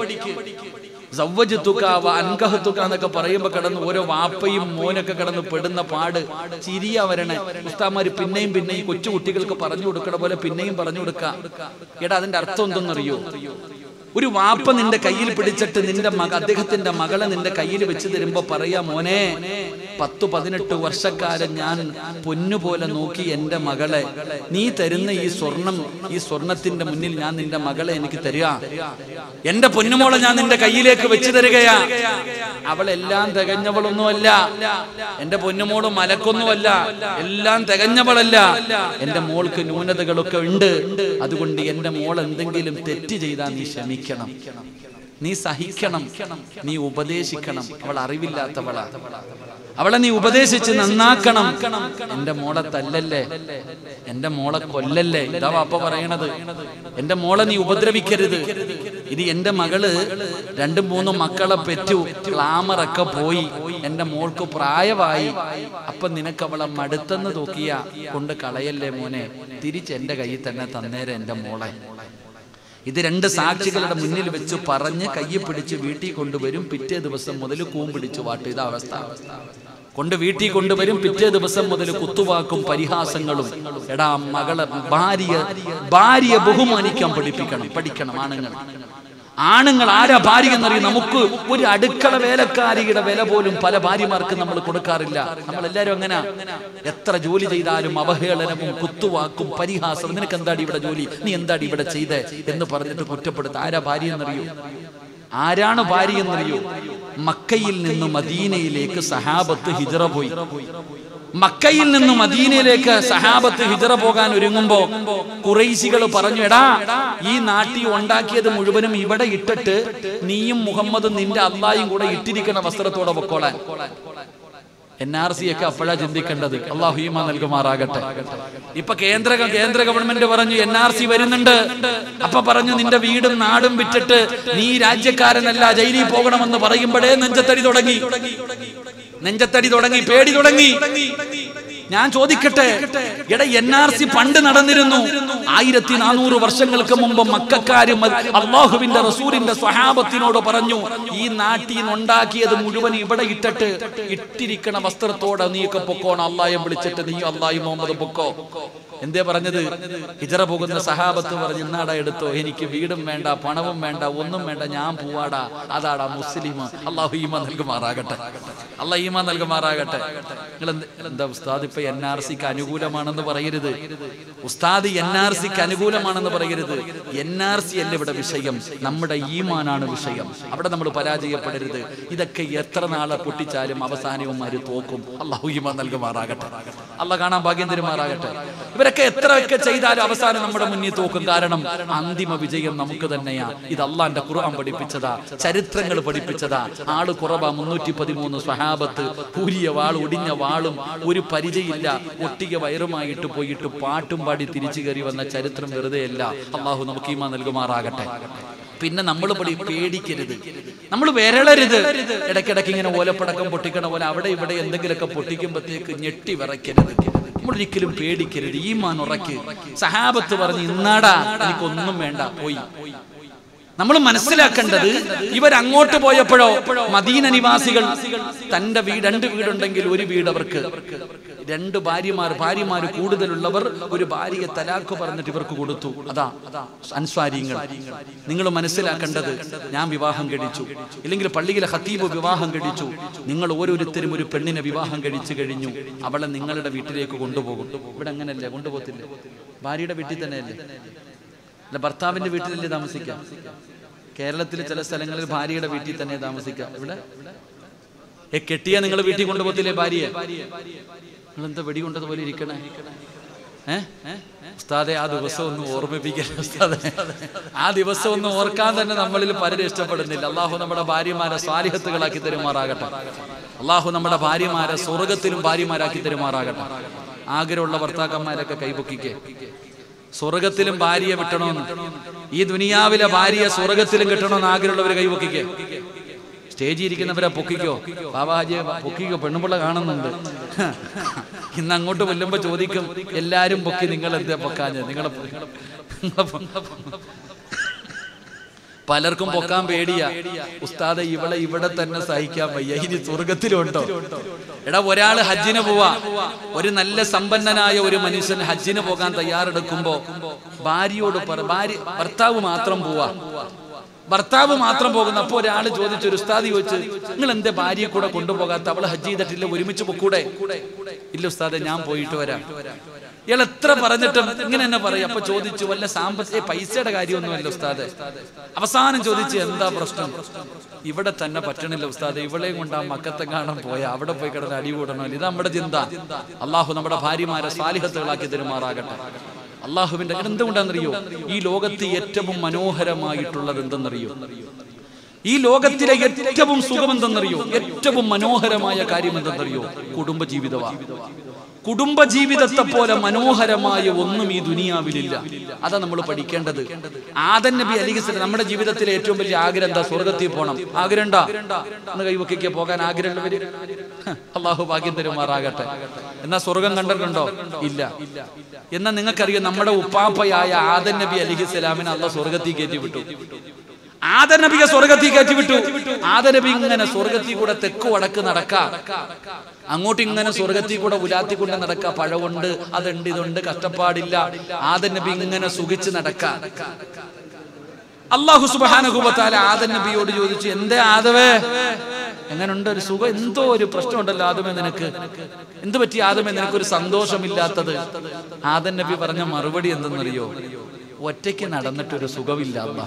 Speaker 1: സവ്വജത്തുക അൻകഹത്തുക എന്നൊക്കെ പറയുമ്പോ കിടന്ന് ഓരോ വാപ്പയും മോനൊക്കെ കിടന്ന് പെടുന്ന പാട് ചിരിയ വരണേ ഉസ്താമാര് പിന്നെയും പിന്നെയും കൊച്ചു കുട്ടികൾക്ക് പറഞ്ഞു കൊടുക്കണ പോലെ പിന്നെയും പറഞ്ഞു കൊടുക്ക എടാ അതിന്റെ അർത്ഥം എന്തെന്നറിയോ ഒരു വാപ്പ നിന്റെ കയ്യിൽ പിടിച്ചിട്ട് നിന്റെ മക അദ്ദേഹത്തിന്റെ മകളെ നിന്റെ കയ്യിൽ വെച്ച് തരുമ്പോ പറയാ മോനെ പത്തു പതിനെട്ട് വർഷക്കാലം ഞാൻ പൊന്നുപോലെ നോക്കി എന്റെ മകളെ നീ തരുന്ന ഈ സ്വർണം ഈ സ്വർണത്തിന്റെ മുന്നിൽ ഞാൻ നിന്റെ മകളെ എനിക്ക് തരിക എന്റെ പൊന്നുമോളെ ഞാൻ നിന്റെ കയ്യിലേക്ക് വെച്ച് തരികയാ അവളെല്ലാം തികഞ്ഞവളൊന്നുമല്ല എന്റെ പൊന്നുമോള് മലക്കൊന്നുമല്ല എല്ലാം തികഞ്ഞവളല്ല എന്റെ മോൾക്ക് ന്യൂനതകളൊക്കെ ഉണ്ട് അതുകൊണ്ട് എന്റെ മോൾ എന്തെങ്കിലും തെറ്റ് ചെയ്താൽ നീ ക്ഷമിക്കണം നീ സഹിക്കണം നീ ഉപദേശിക്കണം അവൾ അറിവില്ലാത്തവളാ അവളെ നീ ഉപദേശിച്ച് നന്നാക്കണം എന്റെ മോളെ തല്ലല്ലേ എന്റെ മോളെ കൊല്ലല്ലേ ഇതാ വാപ്പ പറയണത് എന്റെ മോളെ നീ ഉപദ്രവിക്കരുത് ഇനി എൻ്റെ മകള് രണ്ടും മൂന്നും മക്കളെ പെറ്റു ഗ്ലാമറൊക്കെ പോയി എൻ്റെ മോൾക്ക് പ്രായമായി അപ്പൊ നിനക്ക് അവളെ മടുത്തെന്ന് തൂക്കിയ കൊണ്ട് കളയല്ലേ മോനെ തിരിച്ച് എൻ്റെ കയ്യിൽ തന്നെ തന്നേരെ എൻ്റെ മോളെ ഇത് രണ്ട് സാക്ഷികളുടെ മുന്നിൽ വെച്ച് പറഞ്ഞ് കയ്യിൽ പിടിച്ച് വീട്ടിൽ കൊണ്ടുവരും പിറ്റേ ദിവസം മുതൽ കൂമ്പിടിച്ചു വാട്ട് ഇതാ അവസ്ഥ കൊണ്ട് വീട്ടിൽ കൊണ്ടുവരും പിറ്റേ ദിവസം മുതൽ കുത്തുവാക്കും പരിഹാസങ്ങളും എടാ മകളെ ഭാര്യ ഭാര്യയെ ബഹുമാനിക്കാൻ പഠിപ്പിക്കണം പഠിക്കണം ആണുങ്ങൾ ആണുങ്ങൾ ആരാ ഭാര്യ എന്നറിയും നമുക്ക് ഒരു അടുക്കള വേലക്കാരിയുടെ വില പോലും പല ഭാര്യമാർക്ക് നമ്മൾ കൊടുക്കാറില്ല നമ്മൾ എല്ലാവരും അങ്ങനെ എത്ര ജോലി ചെയ്താലും അവഹേളനവും കുത്തുവാക്കും പരിഹാസവും നിനക്ക് എന്താടി ഇവിടെ ജോലി നീ എന്താടി ഇവിടെ ചെയ്തേ എന്ന് പറഞ്ഞിട്ട് കുറ്റപ്പെടുത്ത ആരാ ഭാര്യ എന്നറിയൂ ആരാണ് ഭാര്യ എന്നറിയോ മക്കയിൽ നിന്ന് മദീനയിലേക്ക് സഹാബത്ത് ഹിജറ പോയി മക്കയിൽ നിന്ന് മദീനയിലേക്ക് സഹാബത്ത് ഹിജറ പോകാൻ ഒരുങ്ങുമ്പോ കുറൈശികൾ പറഞ്ഞു എടാ ഈ നാട്ടി ഉണ്ടാക്കിയത് മുഴുവനും ഇവിടെ ഇട്ടിട്ട് നീയും മുഹമ്മദും നിന്റെ അള്ളായും കൂടെ ഇട്ടിരിക്കുന്ന വസ്ത്രത്തോടെ പൊക്കോളാൻ എൻ ആർ സി ഒക്കെ അപ്പോഴാ ചിന്തിക്കേണ്ടത് അള്ളാഹു ഈമ നൽകുമാറാകട്ടെ ഇപ്പൊ കേന്ദ്ര കേന്ദ്ര ഗവൺമെന്റ് പറഞ്ഞു എൻ ആർ സി വരുന്നുണ്ട് അപ്പൊ പറഞ്ഞു നിന്റെ വീടും നാടും വിറ്റിട്ട് നീ രാജ്യക്കാരനല്ല ജയിലിൽ പോകണമെന്ന് പറയുമ്പോഴേ നെഞ്ചത്തടി തുടങ്ങി നെഞ്ചത്തടി തുടങ്ങി പേടി തുടങ്ങി ഞാൻ ചോദിക്കട്ടെ എടാ എൻ ആർ സി പണ്ട് നടന്നിരുന്നു ആയിരത്തി നാനൂറ് വർഷങ്ങൾക്ക് മുമ്പ് മക്കാരും അള്ളാഹുവിന്റെ റസൂലിന്റെ സ്വഹാബത്തിനോട് പറഞ്ഞു ഈ നാട്ടിൽ നിന്ന് ഉണ്ടാക്കിയത് മുഴുവൻ ഇവിടെ ഇട്ടിട്ട് ഇട്ടിരിക്കണ വസ്ത്രത്തോടെ നീയൊക്കെ പൊക്കോണം അള്ളാഹം വിളിച്ചിട്ട് നീ അള്ളാഹി മുഹമ്മദ് പൊക്കോ എന്തേ പറഞ്ഞത് ഹിജറ പോകുന്ന സഹാബത്ത് പറഞ്ഞു ഇന്നാടാ എടുത്തോ എനിക്ക് വീടും വേണ്ട പണവും വേണ്ട ഒന്നും വേണ്ട ഞാൻ പോവാടാ അതാടാ മുസ്ലിം അള്ളാഹു ഈമ നൽകുമാറാകട്ടെ അള്ളാഹ് ഈമ നൽകുമാറാകട്ടെ നിങ്ങൾ എന്താ ഉസ്താദ് ഇപ്പൊ എൻ ആർ സിക്ക് അനുകൂലമാണെന്ന് പറയരുത് ഉസ്താദ് എൻ ആർ സിക്ക് അനുകൂലമാണെന്ന് പറയരുത് എൻ ആർ സി അല്ല ഇവിടെ വിഷയം നമ്മുടെ ഈമാനാണ് വിഷയം അവിടെ നമ്മൾ പരാജയപ്പെടരുത് ഇതൊക്കെ എത്ര നാളെ പൊട്ടിച്ചാലും അവസാനവുമാര് തോക്കും അള്ളാഹു ഈമ നൽകുമാറാകട്ടെ അള്ളാഹ് കാണാൻ ഭാഗ്യം തരുമാറാകട്ടെ ഇവരൊക്കെ എത്രയൊക്കെ ചെയ്താലും അവസാനം നമ്മുടെ മുന്നിൽ തോക്കും കാരണം അന്തിമ വിജയം നമുക്ക് തന്നെയാ ഇത് അള്ളാന്റെ ഖുർആൻ പഠിപ്പിച്ചതാ ചരിത്രങ്ങൾ പഠിപ്പിച്ചതാ ആള് കുറവാ മുന്നൂറ്റി പതിമൂന്ന് സ്വഹാബത്ത് കൂരിയ വാൾ ഒടിഞ്ഞ വാളും ഒരു പരിചയില്ല ഒട്ടിക വയറുമായിട്ട് പോയിട്ട് പാട്ടും പാടി തിരിച്ചു കയറി വന്ന ചരിത്രം വെറുതെയല്ല അള്ളാഹു നമുക്ക് ഈമ നൽകുമാറാകട്ടെ പിന്നെ നമ്മൾ പടി പേടിക്കരുത് നമ്മൾ വിരളരുത് ഇടയ്ക്കിടയ്ക്ക് ഇങ്ങനെ ഓലപ്പടക്കം പൊട്ടിക്കണ പോലെ അവിടെ ഇവിടെ എന്തെങ്കിലുമൊക്കെ പൊട്ടിക്കുമ്പോഴത്തേക്ക് ഞെട്ടി വിറയ്ക്കരുത് നമ്മളൊരിക്കലും പേടിക്കരുത് ഈ മാൻ ഉറക്ക് സഹാബത്ത് പറഞ്ഞ് ഇന്നാടാ എനിക്കൊന്നും വേണ്ട പോയി നമ്മൾ മനസ്സിലാക്കേണ്ടത് ഇവർ അങ്ങോട്ട് പോയപ്പോഴോ മദീന നിവാസികൾ തന്റെ വീട് രണ്ട് വീടുണ്ടെങ്കിൽ ഒരു വീട് അവർക്ക് രണ്ട് ഭാര്യമാർ ഭാര്യമാർ കൂടുതലുള്ളവർ ഒരു ഭാര്യയെ തലാക്ക് പറഞ്ഞിട്ട് ഇവർക്ക് കൊടുത്തു അതാ അൻസ്വാരിങ്ങൾ നിങ്ങൾ മനസ്സിലാക്കേണ്ടത് ഞാൻ വിവാഹം കഴിച്ചു ഇല്ലെങ്കിൽ പള്ളിയിലെ ഹത്തീബ് വിവാഹം കഴിച്ചു നിങ്ങൾ ഓരോരുത്തരും ഒരു പെണ്ണിനെ വിവാഹം കഴിച്ചു കഴിഞ്ഞു അവളെ നിങ്ങളുടെ വീട്ടിലേക്ക് കൊണ്ടുപോകും ഇവിടെ അങ്ങനല്ലേ കൊണ്ടുപോകത്തില്ലേ ഭാര്യയുടെ വീട്ടിൽ തന്നെയല്ലേ അല്ല ഭർത്താവിന്റെ വീട്ടിലല്ലേ താമസിക്കാം കേരളത്തിലെ ചില സ്ഥലങ്ങളിൽ ഭാര്യയുടെ വീട്ടിൽ തന്നെ താമസിക്കാം ഇവിടെ ഏ കെട്ടിയ നിങ്ങൾ വീട്ടിൽ കൊണ്ടുപോകത്തില്ലേ ഭാര്യയെ നിങ്ങൾ എന്താ വെടി കൊണ്ടതുപോലെ ഇരിക്കണേ ഏ ഉസ്താദെ ആ ദിവസം ഒന്ന് ഓർമ്മിപ്പിക്കല്ലേ ഉസ്താദെ ആ ദിവസം ഒന്ന് ഓർക്കാൻ തന്നെ നമ്മളിൽ പലരും ഇഷ്ടപ്പെടുന്നില്ല അള്ളാഹു നമ്മുടെ ഭാര്യമാരെ സ്വാലിഹത്തുകളാക്കി തരുമാറാകട്ടെ അള്ളാഹു നമ്മുടെ ഭാര്യമാരെ സ്വർഗത്തിലും ഭാര്യമാരാക്കി തരുമാറാകട്ടെ ആഗ്രഹമുള്ള ഭർത്താക്കന്മാരൊക്കെ കൈപൊക്കിക്കേ സ്വർഗത്തിലും ഭാര്യയെ വിട്ടണമെന്ന് ഈ ദുനിയാവിലെ ഭാര്യയെ സ്വർഗത്തിലും കിട്ടണമെന്ന് ആഗ്രഹമുള്ളവരെ കൈപൊക്കിക്കേ സ്റ്റേജിൽ ഇരിക്കുന്നവരെ പൊക്കിക്കോ ബാബാജിയെ പൊക്കിക്കോ പെണ്ണുപിള്ള കാണുന്നുണ്ട് ഇന്ന് അങ്ങോട്ട് ചെല്ലുമ്പോ ചോദിക്കും എല്ലാരും പൊക്കി നിങ്ങൾ എന്താ പൊക്കാഞ്ഞത് നിങ്ങളെ പലർക്കും പൊക്കാൻ പേടിയാ ഉസ്താദെ ഇവളെ ഇവിടെ തന്നെ സഹിക്കാൻ വയ്യ ഇനി സ്വർഗത്തിലുണ്ടോ എടാ ഒരാള് ഹജ്ജിന് പോവാ ഒരു നല്ല സമ്പന്നനായ ഒരു മനുഷ്യൻ ഹജ്ജിന് പോകാൻ തയ്യാറെടുക്കുമ്പോ ഭാര്യയോട് പറ ഭാര്യ ഭർത്താവ് മാത്രം പോവാ ഭർത്താവ് മാത്രം പോകുന്ന അപ്പൊ ഒരാൾ ചോദിച്ചു ഒരു ഉസ്താദി ചോദിച്ചു നിങ്ങൾ എന്റെ ഭാര്യയെ കൂടെ കൊണ്ടുപോകാത്ത അവള് ഹജ്ജ് ചെയ്തിട്ടില്ല ഒരുമിച്ച് പൊക്കൂടെ ഇല്ല ഉസ്താദെ ഞാൻ പോയിട്ട് വരാം ഇയാൾ എത്ര പറഞ്ഞിട്ടും ഇങ്ങനെ തന്നെ പറയും അപ്പൊ ചോദിച്ചു വല്ല സാമ്പത്തിക പൈസയുടെ കാര്യമൊന്നുമല്ല ഉസ്താദെ അവസാനം ചോദിച്ചു എന്താ പ്രശ്നം ഇവിടെ തന്നെ പറ്റണില്ല ഉസ്താദെ ഇവളെയും കൊണ്ട് ആ മക്കത്തെ കാണാൻ പോയ അവിടെ പോയി കിടന്ന് അടി കൂടണോ ഇത് നമ്മുടെ ചിന്ത അള്ളാഹു നമ്മുടെ ഭാര്യമാരെ സ്വാലിഹത്തുകളാക്കി തരുമാറാകട്ടെ അള്ളാഹുവിന്റെ എന്തുകൊണ്ടാണെന്നറിയോ ഈ ലോകത്ത് ഏറ്റവും മനോഹരമായിട്ടുള്ളത് എന്തെന്നറിയോ ഈ ലോകത്തിലെ ഏറ്റവും സുഖം എന്തെന്നറിയോ ഏറ്റവും മനോഹരമായ കാര്യം എന്തെന്നറിയോ കുടുംബ ജീവിതമാണ് കുടുംബജീവിതത്തെ പോലെ മനോഹരമായ ഒന്നും ഈ ദുനിയാവിലില്ല അതാ നമ്മൾ പഠിക്കേണ്ടത് ആദൻ നബി അലിഖിസ് നമ്മുടെ ജീവിതത്തിലെ ഏറ്റവും വലിയ ആഗ്രഹം എന്താ സ്വർഗത്തിൽ പോകണം ആഗ്രഹം ഉണ്ടാ ഒന്ന് കൈവക്കിക്ക് പോകാൻ ആഗ്രഹമുള്ളവര് ഹ, അള്ളാഹു ഭാഗ്യം തരുമാറാകട്ടെ എന്നാ സ്വർഗം കണ്ടിട്ടുണ്ടോ ഇല്ല എന്നാ നിങ്ങൾക്കറിയാം നമ്മുടെ ഉപ്പാപ്പയായ ആദൻ നബി അലിഹിസ്സലാമിനെ അള്ള സ്വർഗത്തിൽ കയറ്റി വിട്ടു ആദ നബിയെ സ്വർഗത്തിൽ കയറ്റി വിട്ടു ആദ നബി ഇങ്ങനെ സ്വർഗത്തിൽ കൂടെ തെക്ക് വടക്ക് നടക്ക അങ്ങോട്ട് ഇങ്ങനെ സ്വർഗത്തിൽ കൂടെ ഉലാത്തി കൊണ്ട് നടക്ക പഴമുണ്ട് അതുണ്ട് ഇതുണ്ട് കഷ്ടപ്പാടില്ല ആദ നബി ഇങ്ങനെ സുഖിച്ച് നടക്ക അള്ളാഹു സുബാനുഭവത്താല ആദൻ നബിയോട് ചോദിച്ചു എന്തേ ആദവേ എങ്ങനുണ്ട് ഒരു സുഖം എന്തോ ഒരു പ്രശ്നമുണ്ടല്ലോ ആദമേ നിനക്ക് എന്ത് പറ്റി ആദമേ നിനക്കൊരു സന്തോഷമില്ലാത്തത് ആദൻ നബി പറഞ്ഞ മറുപടി എന്തെന്നറിയോ ഒറ്റയ്ക്ക് നടന്നിട്ടൊരു സുഖമില്ല അല്ലാ.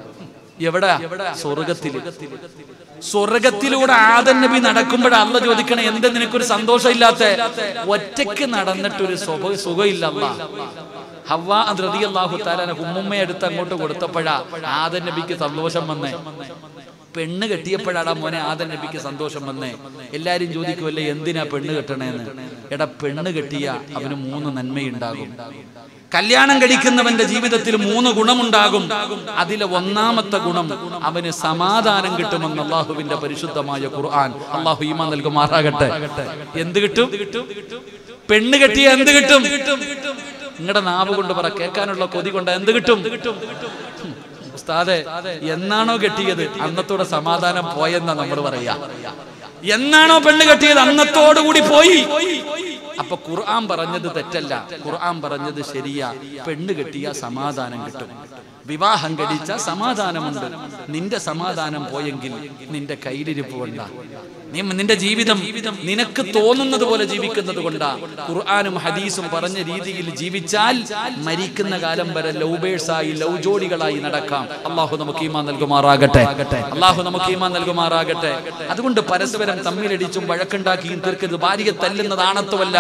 Speaker 1: എവിടെ സ്വർഗത്തില് സ്വർഗത്തിലൂടെ ആദൻ നബി നടക്കുമ്പോഴാ അല്ല ചോദിക്കണേ എന്ത് നിനക്കൊരു സന്തോഷമില്ലാത്ത ഒറ്റയ്ക്ക് നടന്നിട്ടൊരു സുഖ സുഖമില്ല അല്ലാ. ഹവ്വ റളിയല്ലാഹു തആല ഉമ്മുമ്മയെ എടുത്ത് അങ്ങോട്ട് കൊടുത്തപ്പോഴാ ആദൻ നബിക്ക് സന്തോഷം വന്നേ പെണ്ണ് കെട്ടിയപ്പോഴാടാ മോനെ ആദൻ നബിക്ക് സന്തോഷം വന്നേ എല്ലാരും ചോദിക്കുമല്ലേ എന്തിനാ പെണ്ണ് കെട്ടണേന്ന് എടാ പെണ്ണ് കെട്ടിയ അവന് മൂന്ന് നന്മയുണ്ടാകും കല്യാണം കഴിക്കുന്നവന്റെ ജീവിതത്തിൽ മൂന്ന് ഗുണമുണ്ടാകും അതിലെ ഒന്നാമത്തെ ഗുണം അവന് സമാധാനം കിട്ടുമെന്ന് അള്ളാഹുവിന്റെ പരിശുദ്ധമായ ഖുർആൻ അള്ളാഹു ഈമാ നൽകുമാറാകട്ടെ എന്ത് കിട്ടും പെണ്ണ് കെട്ടിയ എന്ത് കിട്ടും നിങ്ങളുടെ നാവ് കൊണ്ട് പറ കേൾക്കാനുള്ള കൊതി കൊണ്ട് എന്ത് കിട്ടും ഹും. ഉസ്താദെ എന്നാണോ കെട്ടിയത് അന്നത്തോടെ സമാധാനം പോയെന്നാ നമ്മൾ പറയാ എന്നാണോ പെണ്ണ് കെട്ടിയത് അന്നത്തോടുകൂടി പോയി അപ്പൊ ഖുർആൻ പറഞ്ഞത് തെറ്റല്ല ഖുർആൻ പറഞ്ഞത് ശരിയാ പെണ്ണ് കെട്ടിയ സമാധാനം കിട്ടും വിവാഹം കഴിച്ച സമാധാനമുണ്ട് നിന്റെ സമാധാനം പോയെങ്കിൽ നിന്റെ കയ്യിലിരിപ്പ് കൊണ്ടാ നീ നിന്റെ ജീവിതം നിനക്ക് തോന്നുന്നത് പോലെ ജീവിക്കുന്നത് കൊണ്ടാ ഖുർആാനും ഹദീസും പറഞ്ഞ രീതിയിൽ ജീവിച്ചാൽ മരിക്കുന്ന കാലം വരെ ലൗബേഴ്സായി ലവ് ജോഡികളായി നടക്കാം അള്ളാഹു നമുക്ക് ഈമാൻ നൽകുമാറാകട്ടെ അള്ളാഹു നമുക്ക് ഈമാൻ നൽകുമാറാകട്ടെ അതുകൊണ്ട് പരസ്പരം തമ്മിലടിച്ചും വഴക്കുണ്ടാക്കിയും തീർക്കുന്നത് ഭാര്യയെ തല്ലുന്നത് ആണത്വമല്ല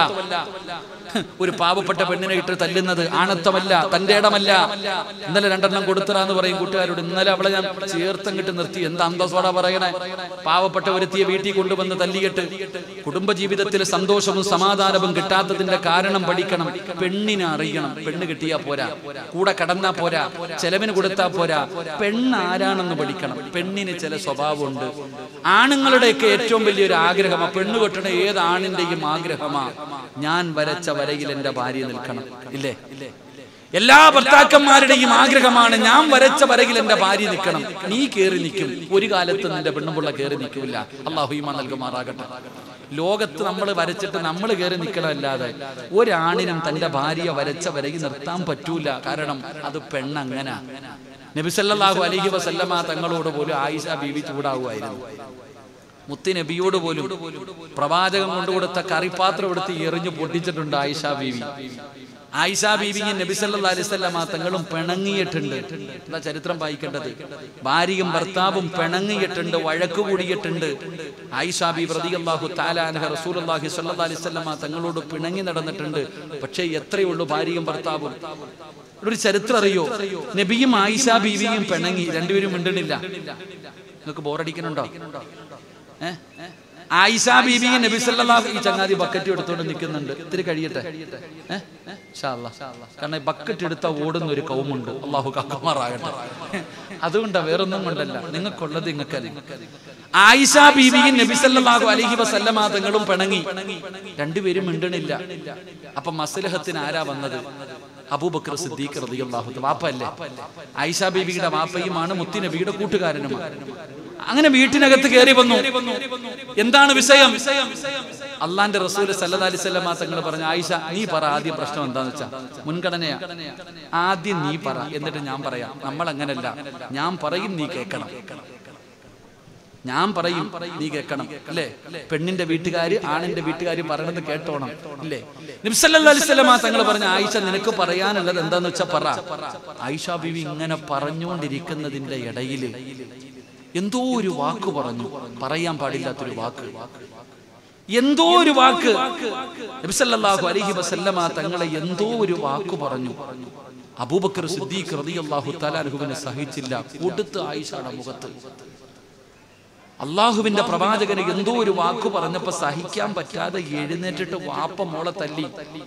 Speaker 1: ഒരു പാവപ്പെട്ട പെണ്ണിനെ ഇട്ട് തല്ലുന്നത് ആണത്വമല്ല തന്റെ ഇടമല്ല ഇന്നലെ രണ്ടെണ്ണം കൊടുത്തറാന്ന് പറയും കൂട്ടുകാരോട് ഇന്നലെ അവളെ ഞാൻ ചേർത്തം കിട്ട് നിർത്തി എന്താ അന്തസ്സോടാ പറയണേ പാവപ്പെട്ട ഒരുത്തിയെ വീട്ടിൽ കൊണ്ടുവന്ന് തല്ലിയിട്ട് കുടുംബജീവിതത്തിൽ സന്തോഷവും സമാധാനവും കിട്ടാത്തതിന്റെ കാരണം പഠിക്കണം പെണ്ണിനെ അറിയണം പെണ്ണ് കിട്ടിയാ പോരാ കൂടെ കടന്നാ പോരാ ചെലവിന് കൊടുത്താ പോരാ പെണ്ണ് ആരാണെന്ന് പഠിക്കണം പെണ്ണിന് ചില സ്വഭാവമുണ്ട് ആണുങ്ങളുടെയൊക്കെ ഏറ്റവും വലിയൊരു ആഗ്രഹമാ പെണ്ണ് കെട്ടണ ഏത് ആണിന്റെയും ആഗ്രഹമാ ഞാൻ വരച്ച വരയിൽ എന്റെ ഭാര്യ നിൽക്കണം ഇല്ലേ എല്ലാ ഭർത്താക്കന്മാരുടെയും ആഗ്രഹമാണ് ഞാൻ വരച്ച വരയിൽ എന്റെ ഭാര്യ നിൽക്കണം നീ കേറി നിൽക്കും ഒരു കാലത്ത് നിന്റെ പെണ്ണുപിള്ള കേറി നിൽക്കില്ല അള്ളാഹുമാ നൽകുമാറാകട്ടെ ലോകത്ത് നമ്മൾ വരച്ചിട്ട് നമ്മൾ കയറി നിൽക്കണമല്ലാതെ ഒരാണിനും തന്റെ ഭാര്യ വരച്ച വരയിൽ നിർത്താൻ പറ്റൂല കാരണം അത് പെണ്ണങ്ങനെ നബിസല്ലാഹു അലഹി വസല്ലമ തങ്ങളോട് പോലും ആയിഷ ബീവി ചൂടാവുമായിരുന്നു മുത്തി നബിയോട് പോലും പ്രവാചകൻ കൊണ്ടുകൊടുത്ത കറിപ്പാത്രം എടുത്ത് എറിഞ്ഞു പൊട്ടിച്ചിട്ടുണ്ട് ആയിഷ ബീവി ആയിഷ ബീവിയും നബി സല്ലല്ലാഹു അലൈഹി വസല്ലമ തങ്ങളും പിണങ്ങിയിട്ടുണ്ട് എന്താ ചരിത്രം വായിക്കേണ്ടത് ഭാര്യയും ഭർത്താവും പിണങ്ങിയിട്ടുണ്ട് വഴക്ക് കൂടിയിട്ടുണ്ട് ആയിഷ ബീബി റളിയല്ലാഹു തആല അൻഹ റസൂലുള്ളാഹി സ്വല്ലല്ലാഹു അലൈഹി വസല്ലമ തങ്ങളോട് പിണങ്ങി നടന്നിട്ടുണ്ട് പക്ഷേ എത്രയേ ഉള്ളൂ ഭാര്യയും ഭർത്താവും ഒരു ചരിത്രം അറിയോ നബിയും ആയിഷ ബീവിയും പിണങ്ങി രണ്ടുപേരും മിണ്ടണില്ല നിങ്ങൾക്ക് ബോറടിക്കുന്നുണ്ടോ ഏ? ആയിഷ ബീബിയും നബി സല്ലല്ലാഹു ഈ ചങ്ങാതി ബക്കറ്റ് എടുത്തോണ്ട് നിൽക്കുന്നുണ്ട് ഇത്തിരി കഴിയട്ടെ ഏ? ഇൻഷാ അല്ലാ. കാരണം ഈ ബക്കറ്റ് എടുത്ത ഓടുന്ന ഒരു കൗമുണ്ട് അള്ളാഹു കാക്കുമാറാകട്ടെ അതുകൊണ്ടാ വേറൊന്നും കൊണ്ടല്ല നിങ്ങൾക്കുള്ളത് നിങ്ങൾക്കറിയാം ആയിഷ ബീബിയും നബി സല്ലല്ലാഹു അലൈഹി വസല്ലമ തങ്ങളും പിണങ്ങി രണ്ടുപേരും മിണ്ടണില്ല അപ്പൊ മസ്ലഹത്തിന് ആരാ വന്നത് അബൂബക്കർ സിദ്ദീഖ് റളിയല്ലാഹു അൻഹു വാപ്പല്ലേ ആയിഷ ബീബിയുടെ വാപ്പയുമാണ് മുത്തി നബിയുടെ കൂട്ടുകാരനുമാണ് അങ്ങനെ വീട്ടിനകത്ത് കയറി വന്നു എന്താണ് വിഷയം അള്ളാന്റെ റസൂൽ സല്ലല്ലാഹു അലൈഹി വസല്ലമ തങ്ങൾ പറഞ്ഞു ആയിഷ നീ പറ ആദ്യം പ്രശ്നം എന്താന്ന് വെച്ചാ മുൻഗണനയാ ആദ്യം നീ പറ എന്നിട്ട് ഞാൻ പറയാം നമ്മൾ അങ്ങനല്ല ഞാൻ പറയും നീ കേൾക്കണം ഞാൻ പറയും നീ കേൾക്കണം അല്ലേ പെണ്ണിന്റെ വീട്ടുകാര് ആണിന്റെ വീട്ടുകാര് പറയണത് കേട്ടോണം ഇല്ലേ നബ്സല്ലാ അലിസ്ലാം തങ്ങൾ പറഞ്ഞ ആയിഷ നിനക്ക് പറയാനുള്ളത് എന്താന്ന് വെച്ചാ പറ ആയിഷ ബിവി ഇങ്ങനെ പറഞ്ഞുകൊണ്ടിരിക്കുന്നതിന്റെ ഇടയില് എന്തോ ഒരു വാക്ക് പറഞ്ഞു പറയാൻ പാടില്ലാത്തൊരു വാക്ക് എന്തോ ഒരു വാക്ക് നബിസല്ലാഹു അലൈഹി വസല്ലമ തങ്ങളെ എന്തോ ഒരു വാക്ക് പറഞ്ഞു അബൂബക്കർ സിദ്ദീഖ് റളിയല്ലാഹു തആല അൻഹുവിനെ സഹിച്ചില്ല കൊടുത്ത് ആയിഷയുടെ മുഖത്ത് അള്ളാഹുവിന്റെ പ്രവാചകന് എന്തോ ഒരു വാക്ക് പറഞ്ഞപ്പോ സഹിക്കാൻ പറ്റാതെ എഴുന്നേറ്റിട്ട് വാപ്പ മോളെ തല്ലി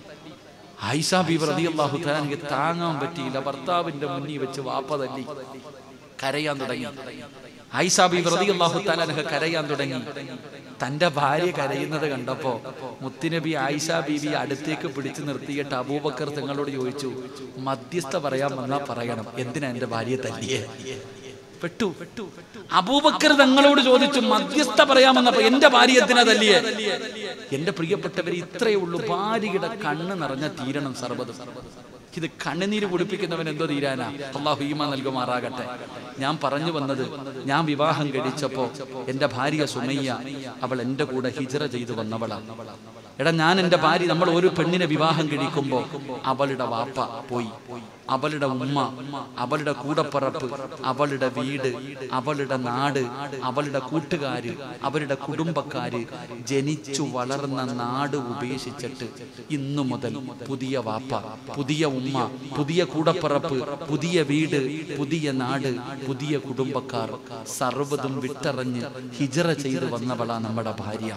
Speaker 1: ആയിഷ ബി റതി അള്ളാഹു എനിക്ക് താങ്ങാൻ പറ്റിയില്ല ഭർത്താവിന്റെ മുന്നിൽ വെച്ച് വാപ്പ തല്ലി കരയാൻ തുടങ്ങി ആയിഷ ബി റതി അള്ളാഹു താലാനൊക്കെ കരയാൻ തുടങ്ങി തന്റെ ഭാര്യ കരയുന്നത് കണ്ടപ്പോ മുത്തുനബി ആയിഷ ബീബി അടുത്തേക്ക് പിടിച്ചു നിർത്തിയിട്ട് അബൂബക്കർ തങ്ങളോട് ചോദിച്ചു മധ്യസ്ഥ പറയാൻ വന്നാ പറയണം എന്തിനാ എന്റെ ഭാര്യയെ തല്ലിയേ പെട്ടു അബൂബക്കർ തങ്ങളോട് ചോദിച്ചു മധ്യസ്ഥ പറയാമെന്നപ്പോ എന്റെ ഭാര്യ എന്തിനാ തല്ലിയേ എന്റെ പ്രിയപ്പെട്ടവർ ഇത്രയേ ഉള്ളൂ ഭാര്യയുടെ കണ്ണ് നിറഞ്ഞ തീരണം സർവ്വതും ഇത് കണ്ണുനീര് കുടിപ്പിക്കുന്നവൻ എന്തോ തീരാനാ അള്ളാഹു ഈമ നൽകുമാറാകട്ടെ ഞാൻ പറഞ്ഞു വന്നത് ഞാൻ വിവാഹം കഴിച്ചപ്പോ എന്റെ ഭാര്യ സുമയ്യ അവൾ എന്റെ കൂടെ ഹിജറ ചെയ്തു വന്നവളാണ് എടാ ഞാൻ എന്റെ ഭാര്യ നമ്മൾ ഒരു പെണ്ണിനെ വിവാഹം കഴിക്കുമ്പോ അവളുടെ വാപ്പ പോയി അവളുടെ ഉമ്മ അവളുടെ കൂടപ്പറപ്പ് അവളുടെ വീട് അവളുടെ നാട് അവളുടെ കൂട്ടുകാര് അവരുടെ കുടുംബക്കാര് ജനിച്ചു വളർന്ന നാട് ഉപേക്ഷിച്ചിട്ട് ഇന്നു മുതൽ പുതിയ വാപ്പ പുതിയ ഉമ്മ പുതിയ കൂടപ്പറപ്പ് പുതിയ വീട് പുതിയ നാട് പുതിയ കുടുംബക്കാർ സർവ്വതും വിട്ടറിഞ്ഞ് ഹിജറ ചെയ്ത് വന്നവളാ നമ്മുടെ ഭാര്യ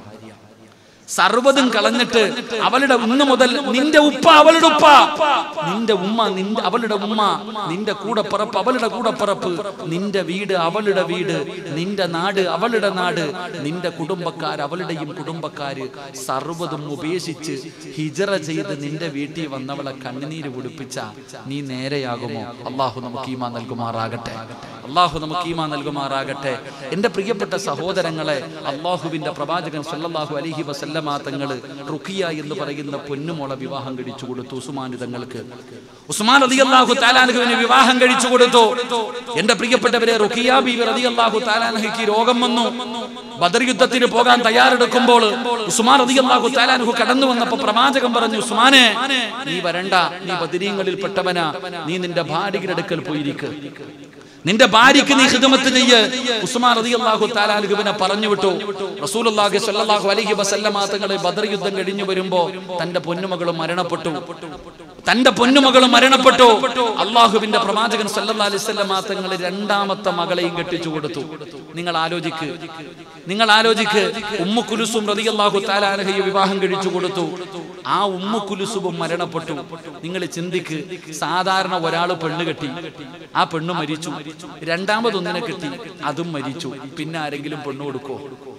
Speaker 1: സർവ്വതും കളഞ്ഞിട്ട് അവളുടെ ഇന്ന് മുതൽ നിന്റെ ഉപ്പ അവളുടെ ഉപ്പ നിന്റെ ഉമ്മ നിന്റെ അവളുടെ ഉമ്മ നിന്റെ കൂടപ്പറപ്പ് അവളുടെ കൂടപ്പറപ്പ് നിന്റെ വീട് അവളുടെ വീട് നിന്റെ നാട് അവളുടെ നാട് നിന്റെ കുടുംബക്കാർ അവളുടെയും കുടുംബക്കാര് സർവ്വതും ഉപേക്ഷിച്ച് ഹിജറ ചെയ്ത് നിന്റെ വീട്ടിൽ വന്നവളെ കണ്ണുനീര് കുടിപ്പിച്ച നീ നേരെയാകുമോ അള്ളാഹു നമുക്ക് ഈമാ നൽകുമാറാകട്ടെ അള്ളാഹു നമുക്ക് ഈമാ നൽകുമാറാകട്ടെ എന്റെ പ്രിയപ്പെട്ട സഹോദരങ്ങളെ അള്ളാഹുവിന്റെ പ്രവാചകൻ സല്ലല്ലാഹു അലൈഹി വസല്ലമ തങ്ങള് റുഖിയ എന്ന് പറയുന്ന പൊന്നുമോളെ വിവാഹം കഴിച്ചു കൊടുത്തു ഉസ്മാൻ തങ്ങൾക്ക് ഉസ്മാൻ റളിയല്ലാഹു താലാൻഹുവിന് വിവാഹം കഴിച്ചു കൊടുത്തു എന്റെ പ്രിയപ്പെട്ടവരെ റുഖിയ ബീവി റളിയല്ലാഹു താലാൻഹയ്ക്ക് രോഗം വന്നു ബദർ യുദ്ധത്തിന് പോകാൻ തയ്യാറെടുക്കുമ്പോൾ ഉസ്മാൻ റളിയല്ലാഹു താലാൻഹു കടന്നു വന്നപ്പോൾ പ്രവാചകൻ പറഞ്ഞു ഉസ്മാനെ നീ വരണ്ട നീ ബദരീങ്ങളിൽ പെട്ടവനാ നീ നിന്റെ ഭാര്യയുടെ അടുക്കൽ പോയിരിക്കുക നിന്റെ ഭാര്യയ്ക്ക് നീ ഹിദമത്ത് ചെയ്യ് ഉസ്മാൻ റളിയല്ലാഹു തആലാഹുവിനെ പറഞ്ഞു വിട്ടു റസൂലുള്ളാഹി സ്വല്ലല്ലാഹു അലൈഹി വസല്ലമ തങ്ങളെ ബദർ യുദ്ധം കഴിഞ്ഞു വരുമ്പോ തന്റെ പൊന്നുമകൾ മരണപ്പെട്ടു തന്റെ പൊന്നുമകൾ മരണപ്പെട്ടു അള്ളാഹുവിന്റെ പ്രവാചകൻ സല്ലല്ലാഹു അലൈഹി വസല്ലമ തങ്ങൾ രണ്ടാമത്തെ മകളെയും കെട്ടിച്ചു കൊടുത്തു നിങ്ങൾ ആലോചിക്ക് നിങ്ങൾ ആലോചിക്ക് ഉമ്മു കുലുസും റളിയല്ലാഹു തആലാഹയെ വിവാഹം കഴിച്ചു കൊടുത്തു ആ ഉമ്മു കുലുസുബും മരണപ്പെട്ടു നിങ്ങൾ ചിന്തിക്ക് സാധാരണ ഒരാൾ പെണ്ണ് കെട്ടി ആ പെണ്ണ് മരിച്ചു രണ്ടാമതൊന്നിനെ കിട്ടി അതും മരിച്ചു പിന്നെ ആരെങ്കിലും പെണ്ണ് കൊടുക്കോ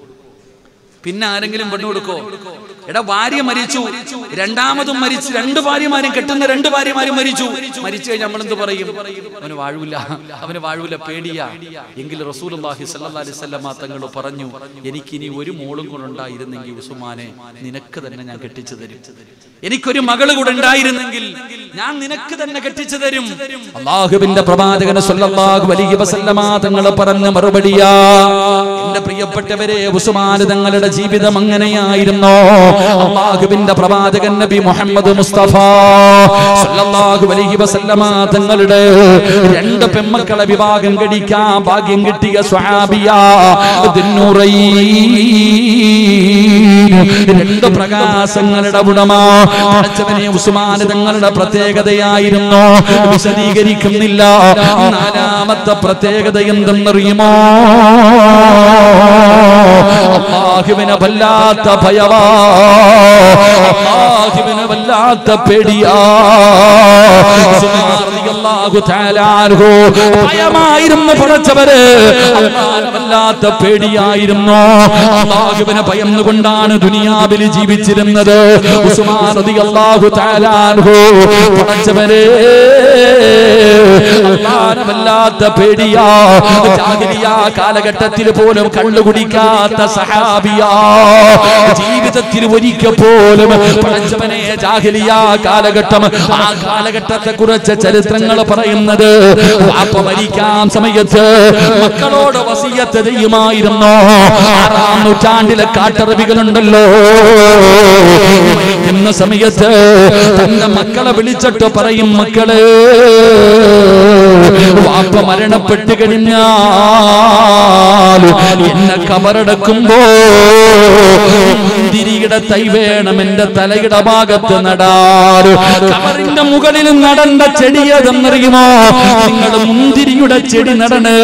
Speaker 1: പിന്നെ ആരെങ്കിലും പെണ്ണ് കൊടുക്കോ എടാ ഭാര്യ മരിച്ചു രണ്ടാമതും മരിച്ചു രണ്ട് ഭാര്യമാരും കെട്ടുന്ന രണ്ട് ഭാര്യമാരും മരിച്ചു മരിച്ചു കഴിഞ്ഞാൽ നമ്മൾ എന്ത് പറയും അവന് വാഴൂല അവന് വാഴൂല പേടിയാ എങ്കിൽ റസൂലുള്ളാഹി സ്വല്ലല്ലാഹി അലൈഹി വസല്ലമ തങ്ങൾ പറഞ്ഞു എനിക്കിനി ഒരു മോളും കൂടെ ഉണ്ടായിരുന്നെങ്കിൽ ഉസ്മാനെ നിനക്ക് തന്നെ ഞാൻ കെട്ടിച്ചു തരും എനിക്കൊരു മകള് കൂടെ ഉണ്ടായിരുന്നെങ്കിൽ ഞാൻ നിനക്ക് തന്നെ കെട്ടിച്ചു തരും അള്ളാഹുവിന്റെ പ്രവാചകന് സ്വല്ലല്ലാഹു അലൈഹി വസല്ലമ തങ്ങൾ പറഞ്ഞ മറുപടിയാ എന്റെ പ്രിയപ്പെട്ടവരെ ഉസ്മാൻ തങ്ങളുടെ ജീവിതം അങ്ങനെയായിരുന്നു അള്ളാഹുവിന്റെ പ്രവാചകൻ നബി മുഹമ്മദ് മുസ്തഫ സല്ലല്ലാഹു അലൈഹി വസല്ലമ തങ്ങളുടെ രണ്ട് പെമ്മക്കളെ വിവാഹം കഴിക്കാൻ ഭാഗ്യം കിട്ടിയ സ്വഹാബിയ രണ്ട് പ്രകാശങ്ങളുടെ ഉടമ പഠിച്ചവനെ ഉസ്മാൻ തങ്ങളുടെ പ്രത്യേകതയായിരുന്നു വിശദീകരിക്കുന്നില്ല നാലാമത്തെ പ്രത്യേകത എന്തെന്നറിയുമോ അള്ളാഹുവിനെ വല്ലാത്ത ഭയവാ അള്ളാഹുവിനെ വല്ലാത്ത പേടിയാ അള്ളാഹു താലാർഹോ ഭയമായിരുന്നു പടച്ചവര് അള്ളാഹുവിനെ വല്ലാത്ത പേടിയായിരുന്നു അള്ളാഹുവിനെ ഭയന്നുകൊണ്ടാണ് ദുനിയാവിൽ ജീവിച്ചിരുന്നത് ഉസ്മാൻ റളിയല്ലാഹു തആലാഹു പടച്ചവരെ അള്ളാഹുവിനെ വല്ലാത്ത പേടിയാ ജാഹിലിയ കാലഘട്ടത്തിൽ പോലും കള്ളു കുടിക്കാത്ത സഹാബിയാ ജീവിതത്തിൽ ഒരിക്കൽ പോലും പടച്ചവനെ ജാഹിലിയ കാലഘട്ടം ആ കാലഘട്ടത്തെ കുറിച്ച് ചരിത്രങ്ങൾ പറയുന്നത് വാപ്പ മരിക്കാൻ സമയത്ത് മക്കളോട് വസീയത്ത് ചെയ്യുമായിരുന്നു ആറാം നൂറ്റാണ്ടിലെ കാട്ടറബികളുണ്ടല്ലോ മരിക്കുന്ന സമയത്ത് തന്റെ മക്കളെ വിളിച്ചിട്ട് പറയും മക്കളെ വാപ്പ മരണപ്പെട്ട് കഴിഞ്ഞാൽ എന്നെ കബറടക്കുമ്പോ മുന്തിരിയുടെ തൈ വേണം എന്റെ തലയുടെ ഭാഗത്ത് നടാറ് കബറിന്റെ മുകളിൽ നടണ്ട ചെടി ഏതെന്നറിയുമോ നിങ്ങൾ മുന്തിരിയുടെ ചെടി നടണ്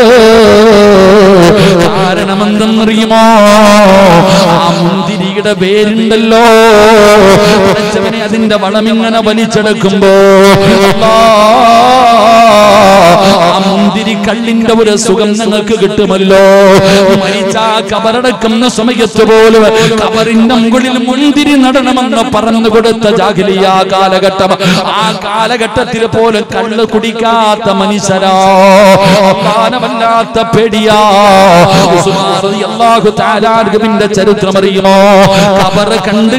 Speaker 1: കാരണം എന്തെന്നറിയുമോ ആ മുന്തിരിയുടെ വേരുണ്ടല്ലോ പടച്ചവനെ അതിന്റെ വളമിങ്ങനെ വലിച്ചെടുക്കുമ്പോ അല്ലാ, ആ മുന്തിരി കള്ളിന്റെ ഒരു സുഖം നിങ്ങൾക്ക് കിട്ടുമല്ലോ മരിച്ച ആ കബറടക്കുന്ന സമയത്ത് പോലും കബറിന്റെ മുകളിൽ മുന്തിരി നടണമെന്ന് പറഞ്ഞു കൊടുത്ത ജാഗിലിയ കാലഘട്ടം ആ കാലഘട്ടത്തിൽ പോലും കള്ള് കുടിക്കാത്ത മനുഷ്യരാ അള്ളാനവല്ലാത്ത പേടിയാ ഉസ്മാൻ റളിയല്ലാഹു തആല അൻഹുവിന്റെ ചരിത്രം അറിയുമോ കബർ കണ്ടു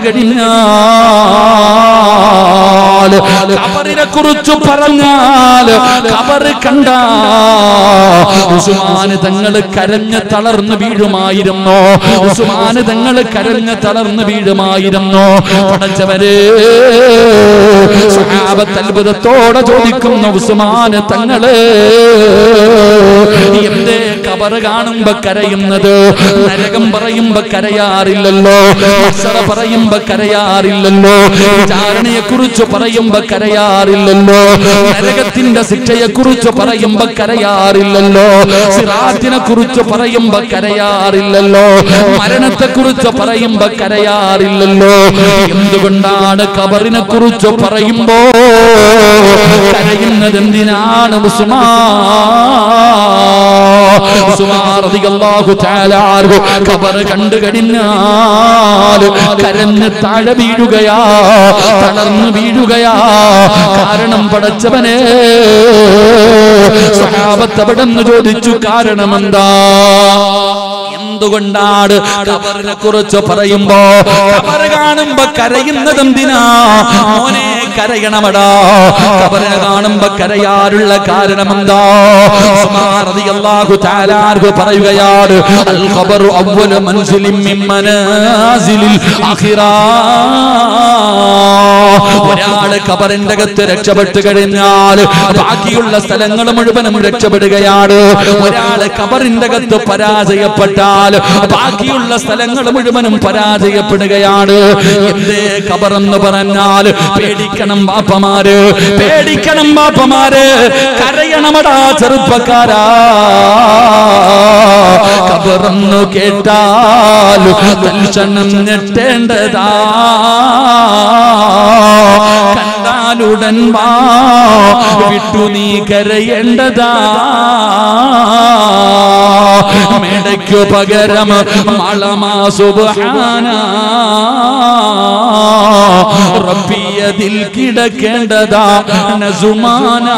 Speaker 1: കഴിഞ്ഞാൽ കബറിനെ കുറിച്ച് പറഞ്ഞാൽ കബർ കണ്ട ഉസ്മാൻ തങ്ങൾ കരഞ്ഞ് തളർന്നു വീഴുമായിരുന്നു ഉസ്മാൻ തങ്ങൾ കരഞ്ഞ് തളർന്നു വീഴുമായിരുന്നു പടച്ചവരെ സ്വഹാബത്ത് അത്ഭുതത്തോടെ ചോദിക്കുന്ന ഉസ്മാൻ തങ്ങള് എന്തേ കബർ കാണുമ്പോ കരയുന്നത് നരകം പറയുമ്പോ കരയാറില്ലല്ലോ അസറ പറയുമ്പോ കരയാറില്ലല്ലോ വിചാരണയെ കുറിച്ച് പറയുമ്പോ കരയാറില്ലല്ലോ നരകത്തിന്റെ ശിക്ഷയെ കുറിച്ച് പറയുമ്പോ കരയാറില്ലല്ലോ സിറാത്തിനെ കുറിച്ച് പറയുമ്പോ കരയാറില്ലല്ലോ മരണത്തെ കുറിച്ച് പറയുമ്പോ കരയാറില്ലല്ലോ എന്തുകൊണ്ടാണ് കബറിനെ കുറിച്ച് പറയുമ്പോ കരയുന്നത് എന്തിനാണ് ഖബർ കണ്ടു കഴിഞ്ഞാൽ കരഞ്ഞ് താഴെ വീഴുകയാ തളർന്നു വീഴുകയാ കാരണം പടച്ചവനെ സ്വഹാബത്ത് അവിടെ നിന്ന് ചോദിച്ചു കാരണം എന്താ എന്തുകൊണ്ടാണ് ഖബറിനെ കുറിച്ച് പറയുമ്പോ ഖബർ കാണുമ്പോ കരയുന്നത് എന്തിനാ മോനെ കരയണമടാ ഖബറിനെ കാണുമ്പോ കരയാറുള്ള കാരണം എന്താ ഉസ്മാൻ റളിയല്ലാഹു തആല അൻഹു പറയുകയാണ് അൽ ഖബറു അവ്വല മൻസിലിൻ മിൻ മനാസിലിൽ ആഖിറ ഒരാള് ഖബറിന്റെ അകത്ത് രക്ഷപ്പെട്ടു കഴിഞ്ഞാൽ ബാക്കിയുള്ള സ്ഥലങ്ങൾ മുഴുവനും രക്ഷപ്പെടുകയാണ് ഒരാള് ഖബറിന്റെ അകത്ത് പരാജയപ്പെട്ടാൽ ബാക്കിയുള്ള സ്ഥലങ്ങൾ മുഴുവനും പരാജയപ്പെടുകയാണ് എന്തേ ഖബർ എന്ന് പറഞ്ഞാൽ പേടിക്കണം ബാപ്പമാര് പേടിക്കണം ബാപ്പമാര് കരയണമടാ ചെറുപ്പക്കാരാ ഖബറെന്നു കേട്ടാൽ തൽക്ഷണം ഞെട്ടേണ്ടതാ കണ്ടാലുടൻ വാ വിട്ടു നീ കരയേണ്ടതാ മേടയ്ക്കു പകരം മളമാ സുബഹാന റബ്ബിയതിൽ കിടക്കേണ്ടതാ നസുമാന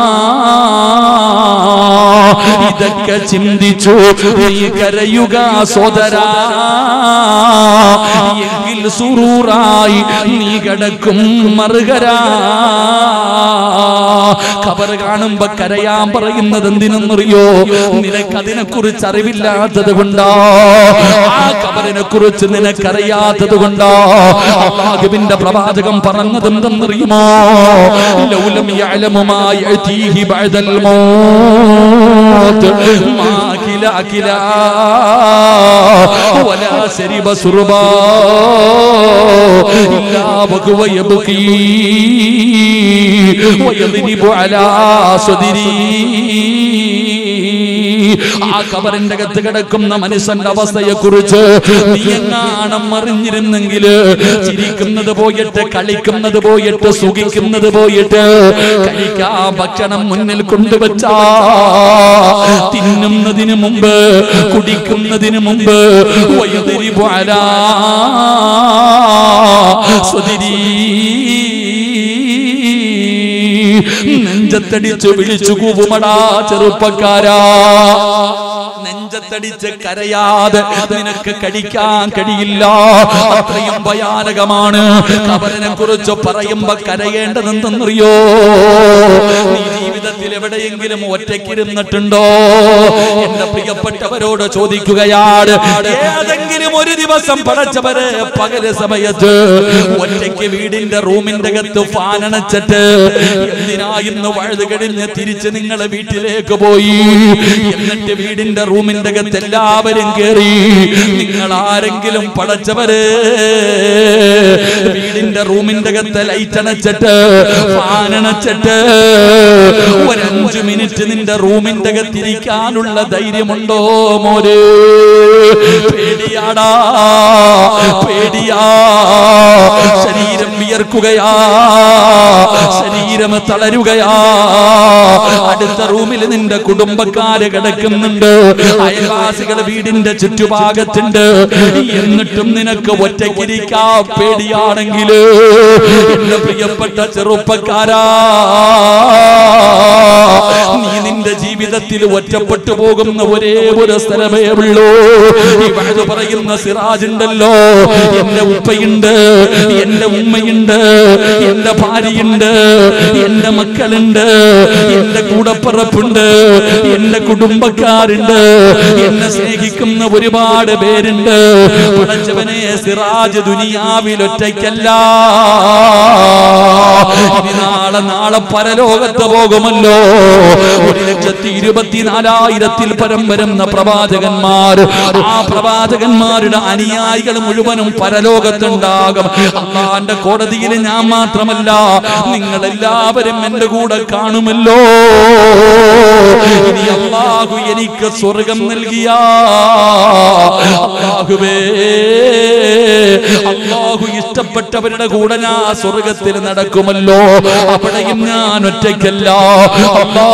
Speaker 1: ഇതൊക്കെ ചിന്തിച്ചു നീ കരയുക സോദരാ എങ്കിൽ സുറൂറായി നീ കിടക്കും മറുകരാ ഖബർ കാണുമ്പോ കരയാൻ പറയുന്നത് എന്തിനെന്നറിയോ നിനക്ക് അതിനെ കുറിച്ച് അറിവില്ലാത്തത് കൊണ്ടോ ആ ഖബറിനെ കുറിച്ച് നിനക്കറിയാത്തത് കൊണ്ടോ അള്ളാഹുവിന്റെ പ്രവാചകം പറഞ്ഞത് എന്തെന്നറിയുമോ ലൗലം യഅലമു മാ യഅതീഹി ബഅദൽ മൗത്ത് മാ കിലാ കിലാ വലാ ശരിബ സുർബാ ഇല്ലാ വഹുവ യബ്കീ വയദ്രിബു അലാ സ്വദിരീ ആ കബറിന്റെ അകത്ത് കിടക്കുന്ന മനുഷ്യന്റെ അവസ്ഥയെ കുറിച്ച് നീ എങ്ങാണം അറിഞ്ഞിരുന്നെങ്കിൽ ചിരിക്കുന്നത് പോയിട്ട് കളിക്കുന്നത് പോയിട്ട് സുഖിക്കുന്നത് പോയിട്ട് കഴിക്കാ ഭക്ഷണം മുന്നിൽ കൊണ്ടുവച്ചാ തിന്നുന്നതിന് മുമ്പ് കുടിക്കുന്നതിന് മുമ്പ് വയതിരി പോരാ നെഞ്ചത്തടിച്ച് വിളിച്ചു കൂവുമടാ ചെറുപ്പക്കാരാ നെഞ്ചത്തടിച്ച് കരയാതെ നിനക്ക് കടിക്കാൻ കഴിയില്ല അത്രയും ഭയാനകമാണ് കബറിനെ കുറിച്ച് പറയുമ്പോ കരയേണ്ടതെന്തെന്നറിയോ നീ ജീവിതത്തിൽ ജീവിതത്തിൽ എവിടെയെങ്കിലും ഒറ്റയ്ക്കിരുന്നിട്ടുണ്ടോ എന്റെ പ്രിയപ്പെട്ടവരോട് ചോദിക്കുകയാണ് ഏതെങ്കിലും ഒരു ദിവസം പടച്ചവരെ പകല് സമയത്ത് ഒറ്റയ്ക്ക് വീടിന്റെ റൂമിന്റെ അകത്ത് ഫാനണച്ചിട്ട് എന്തിനാ ഇന്ന് വഴുത് കഴിഞ്ഞ് തിരിച്ച് നിങ്ങൾ വീട്ടിലേക്ക് പോയി എന്നിട്ട് വീടിന്റെ റൂമിന്റെ അകത്ത് എല്ലാവരും കേറി നിങ്ങൾ ആരെങ്കിലും പടച്ചവര് വീടിന്റെ റൂമിന്റെ അകത്ത് ലൈറ്റ് അണച്ചിട്ട് ഫാൻ അണച്ചിട്ട് ഒരഞ്ചു മിനിറ്റ് നിന്റെ റൂമിന്റെ അകത്തിരിക്കാനുള്ള ധൈര്യമുണ്ടോ മോര് പേടിയാടാ പേടിയാ ശരീരം വിയർക്കുകയാ ശരീരം തളരുകയാ അടുത്ത റൂമിൽ നിന്റെ കുടുംബക്കാര് കിടക്കുന്നുണ്ട് അയൽവാസികൾ വീടിന്റെ ചുറ്റുഭാഗത്തുണ്ട് എന്നിട്ടും നിനക്ക് ഒറ്റയ്ക്കിരിക്കാ പേടിയാണെങ്കിൽ എന്റെ പ്രിയപ്പെട്ട ചെറുപ്പക്കാരാ നീ നിന്റെ ജീവിതത്തിൽ ഒറ്റപ്പെട്ടു പോകുന്ന ഒരേ ഒരു സ്ഥലമേ ഉള്ളൂ ഈ വഴുതു പറയുന്ന സിറാജ് ഉണ്ടല്ലോ എന്റെ ഉപ്പയുണ്ട് എന്റെ ഉമ്മയുണ്ട് എന്റെ ഭാര്യയുണ്ട് എന്റെ മക്കളുണ്ട് എന്റെ കൂടപ്പിറപ്പുണ്ട് എന്റെ കുടുംബക്കാരുണ്ട് എന്നെ സ്നേഹിക്കുന്ന ഒരുപാട് പേരുണ്ട് പടച്ചവനെ സിറാജ് ദുനിയാവിൽ ഒറ്റയ്ക്കല്ല ഇനി നാളെ നാളെ പരലോകത്ത് പോകുമല്ലോ ഒരു ലക്ഷത്തി ഇരുപത്തിനാലായിരത്തിൽ പരം വരുന്ന പ്രവാചകന്മാർ ആ പ്രവാചകന്മാരുടെ അനുയായികൾ മുഴുവനും പരലോകത്തുണ്ടാകും അള്ളാന്റെ കോടതിയിൽ ഞാൻ മാത്രമല്ല നിങ്ങൾ എല്ലാവരും എന്റെ കൂടെ കാണുമല്ലോ ഇനി അള്ളാഹു എനിക്ക് സ്വർഗം നൽകിയ അള്ളാഹുവേ അള്ളാഹു ഇഷ്ടപ്പെട്ടവരുടെ കൂടെ ഞാൻ സ്വർഗത്തിൽ നടക്കുമല്ലോ അവിടെയും ഞാൻ ഒറ്റയ്ക്കല്ല അല്ലാ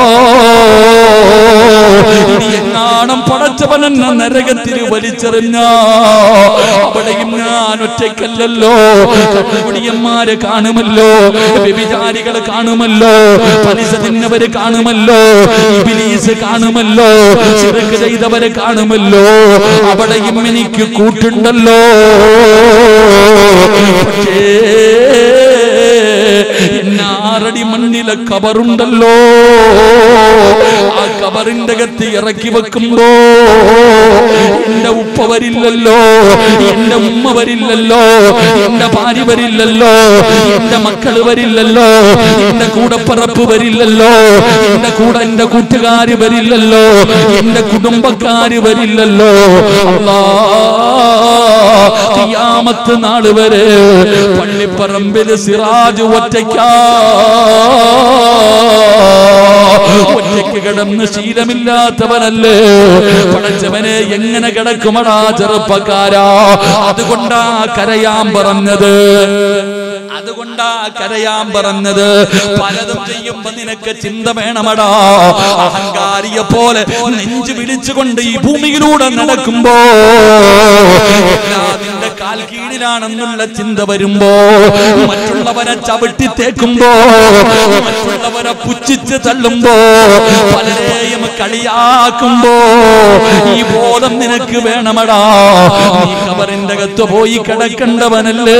Speaker 1: ഇനി എങ്ങാണം പടച്ചവനെന്ന നരകത്തിൽ വലിച്ചെറിഞ്ഞ അവിടെയും ഞാൻ ഒറ്റയ്ക്കല്ലല്ലോ കണ്ണുകുടിയന്മാര് കാണുമല്ലോ വ്യഭിചാരികൾ കാണുമല്ലോ പലിശ തിന്നവര് കാണുമല്ലോ ഇബിലീസ് കാണുമല്ലോ ചിറക്ക് ചെയ്തവര് കാണുമല്ലോ അവിടെയും എനിക്ക് കൂട്ടുണ്ടല്ലോ പക്ഷേ എന്നാറടി മണ്ണിലെ കബറുണ്ടല്ലോ ആ കബറിന്റെ അകത്ത് ഇറക്കി വെക്കുമ്പോ എന്റെ ഉപ്പ വരില്ലല്ലോ എന്റെ ഉമ്മ വരില്ലല്ലോ എന്റെ ഭാര്യ വരില്ലല്ലോ എന്റെ മക്കള് വരില്ലല്ലോ എന്റെ കൂടപ്പറപ്പ് വരില്ലല്ലോ എന്റെ കൂടെ എന്റെ കൂട്ടുകാര് വരില്ലല്ലോ എന്റെ കുടുംബക്കാര് വരില്ലല്ലോ അല്ലാ ഖിയാമത്ത് നാള് വരെ പള്ളിപ്പറമ്പിൽ സിറാജ് ഒറ്റയ്ക്കാ ഒറ്റയ്ക്ക് കിടന്ന് ശീലമില്ലാത്തവനല്ലേ പടച്ചവനെ എങ്ങനെ കിടക്കുമടാ ചെറുപ്പക്കാരാ അതുകൊണ്ടാ കരയാൻ പറഞ്ഞത് അതുകൊണ്ടാ കരയാൻ പറഞ്ഞത് പലതും ചെയ്യുമ്പോ നിനക്ക് ചിന്ത വേണമടാ അഹങ്കാരിയെ പോലെ നെഞ്ചു വിളിച്ചുകൊണ്ട് ഈ ഭൂമിയിലൂടെ നടക്കുമ്പോ എല്ലാം നിന്റെ കാൽ കീഴിലാണെന്നുള്ള ചിന്ത വരുമ്പോ മറ്റുള്ളവരെ ചവിട്ടി തേക്കുമ്പോ മറ്റുള്ളവരെ പുച്ഛിച്ച് തള്ളുമ്പോ പലരെയും കളിയാക്കുമ്പോ ഈ ബോധം നിനക്ക് വേണമടാ നീ കബറിന്റെ അകത്ത് പോയി കിടക്കേണ്ടവനല്ലേ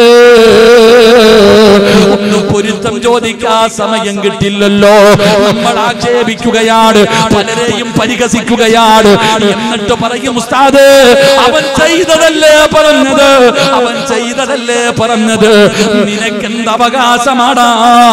Speaker 1: ഒന്ന് പൊരുത്തം ചോദിക്കാ സമയം കിട്ടില്ലല്ലോ നമ്മൾ ആക്ഷേപിക്കുകയാണ് പലരെയും പരിഹസിക്കുകയാണ് എന്നിട്ട് പറയും ഉസ്താദ് അവൻ ചെയ്തതല്ലേ പറഞ്ഞത് അവൻ ചെയ്തതല്ലേ പറഞ്ഞത് നിനക്കെന്ത് അവകാശമാടാ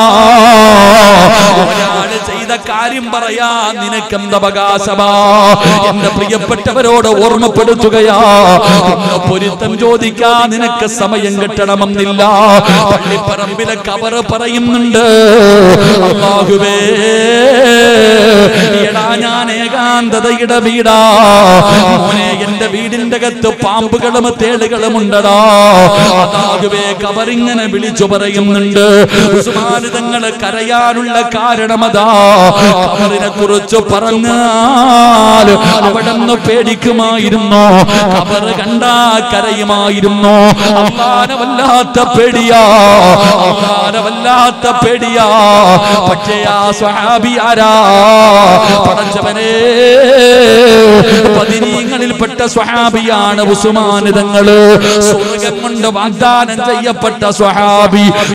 Speaker 1: ഒരാള് ചെയ്ത കാര്യം പറയാ നിനക്കെന്ത് അവകാശമാ എന്റെ പ്രിയപ്പെട്ടവരോട് ഓർമ്മപ്പെടുത്തുകയാ ഒന്ന് പൊരുത്തം ചോദിക്കാ നിനക്ക് സമയം കിട്ടണമെന്നില്ല പള്ളിപ്പറമ്പിലെ കവറ് പറയുന്നുണ്ട് അള്ളാഹുവേ എടാ ഞാൻ ഏകാന്തതയുടെ വീടാ മോനെ എന്റെ വീടിന്റെ അകത്ത് പാമ്പുകളും തേളുകളും ഉണ്ടടാ അതാകുവേ കവറിങ്ങനെ വിളിച്ചു പറയുന്നുണ്ട് ഉസ്മാനിതങ്ങള് കരയാനുള്ള കാരണമതാ കവറിനെ കുറിച്ച് പറഞ്ഞാൽ അവിടെ നിന്ന് പേടിക്കുമായിരുന്നു കവറ് കണ്ടാ കരയുമായിരുന്നു അള്ളാനെ വല്ലാത്ത പേടിയാ അള്ളാനെ വല്ലാത്ത പേടിയാ പക്ഷേ ആ സ്വഹാബി ആരാ പടച്ചവനെ പതിനീങ്ങളിൽപ്പെട്ട സ്വഹാബിയാണ് ഉസുമാനിതങ്ങള് സ്വർഗം കൊണ്ട് വാഗ്ദാനം ചെയ്യപ്പെട്ട സ്വഹാബി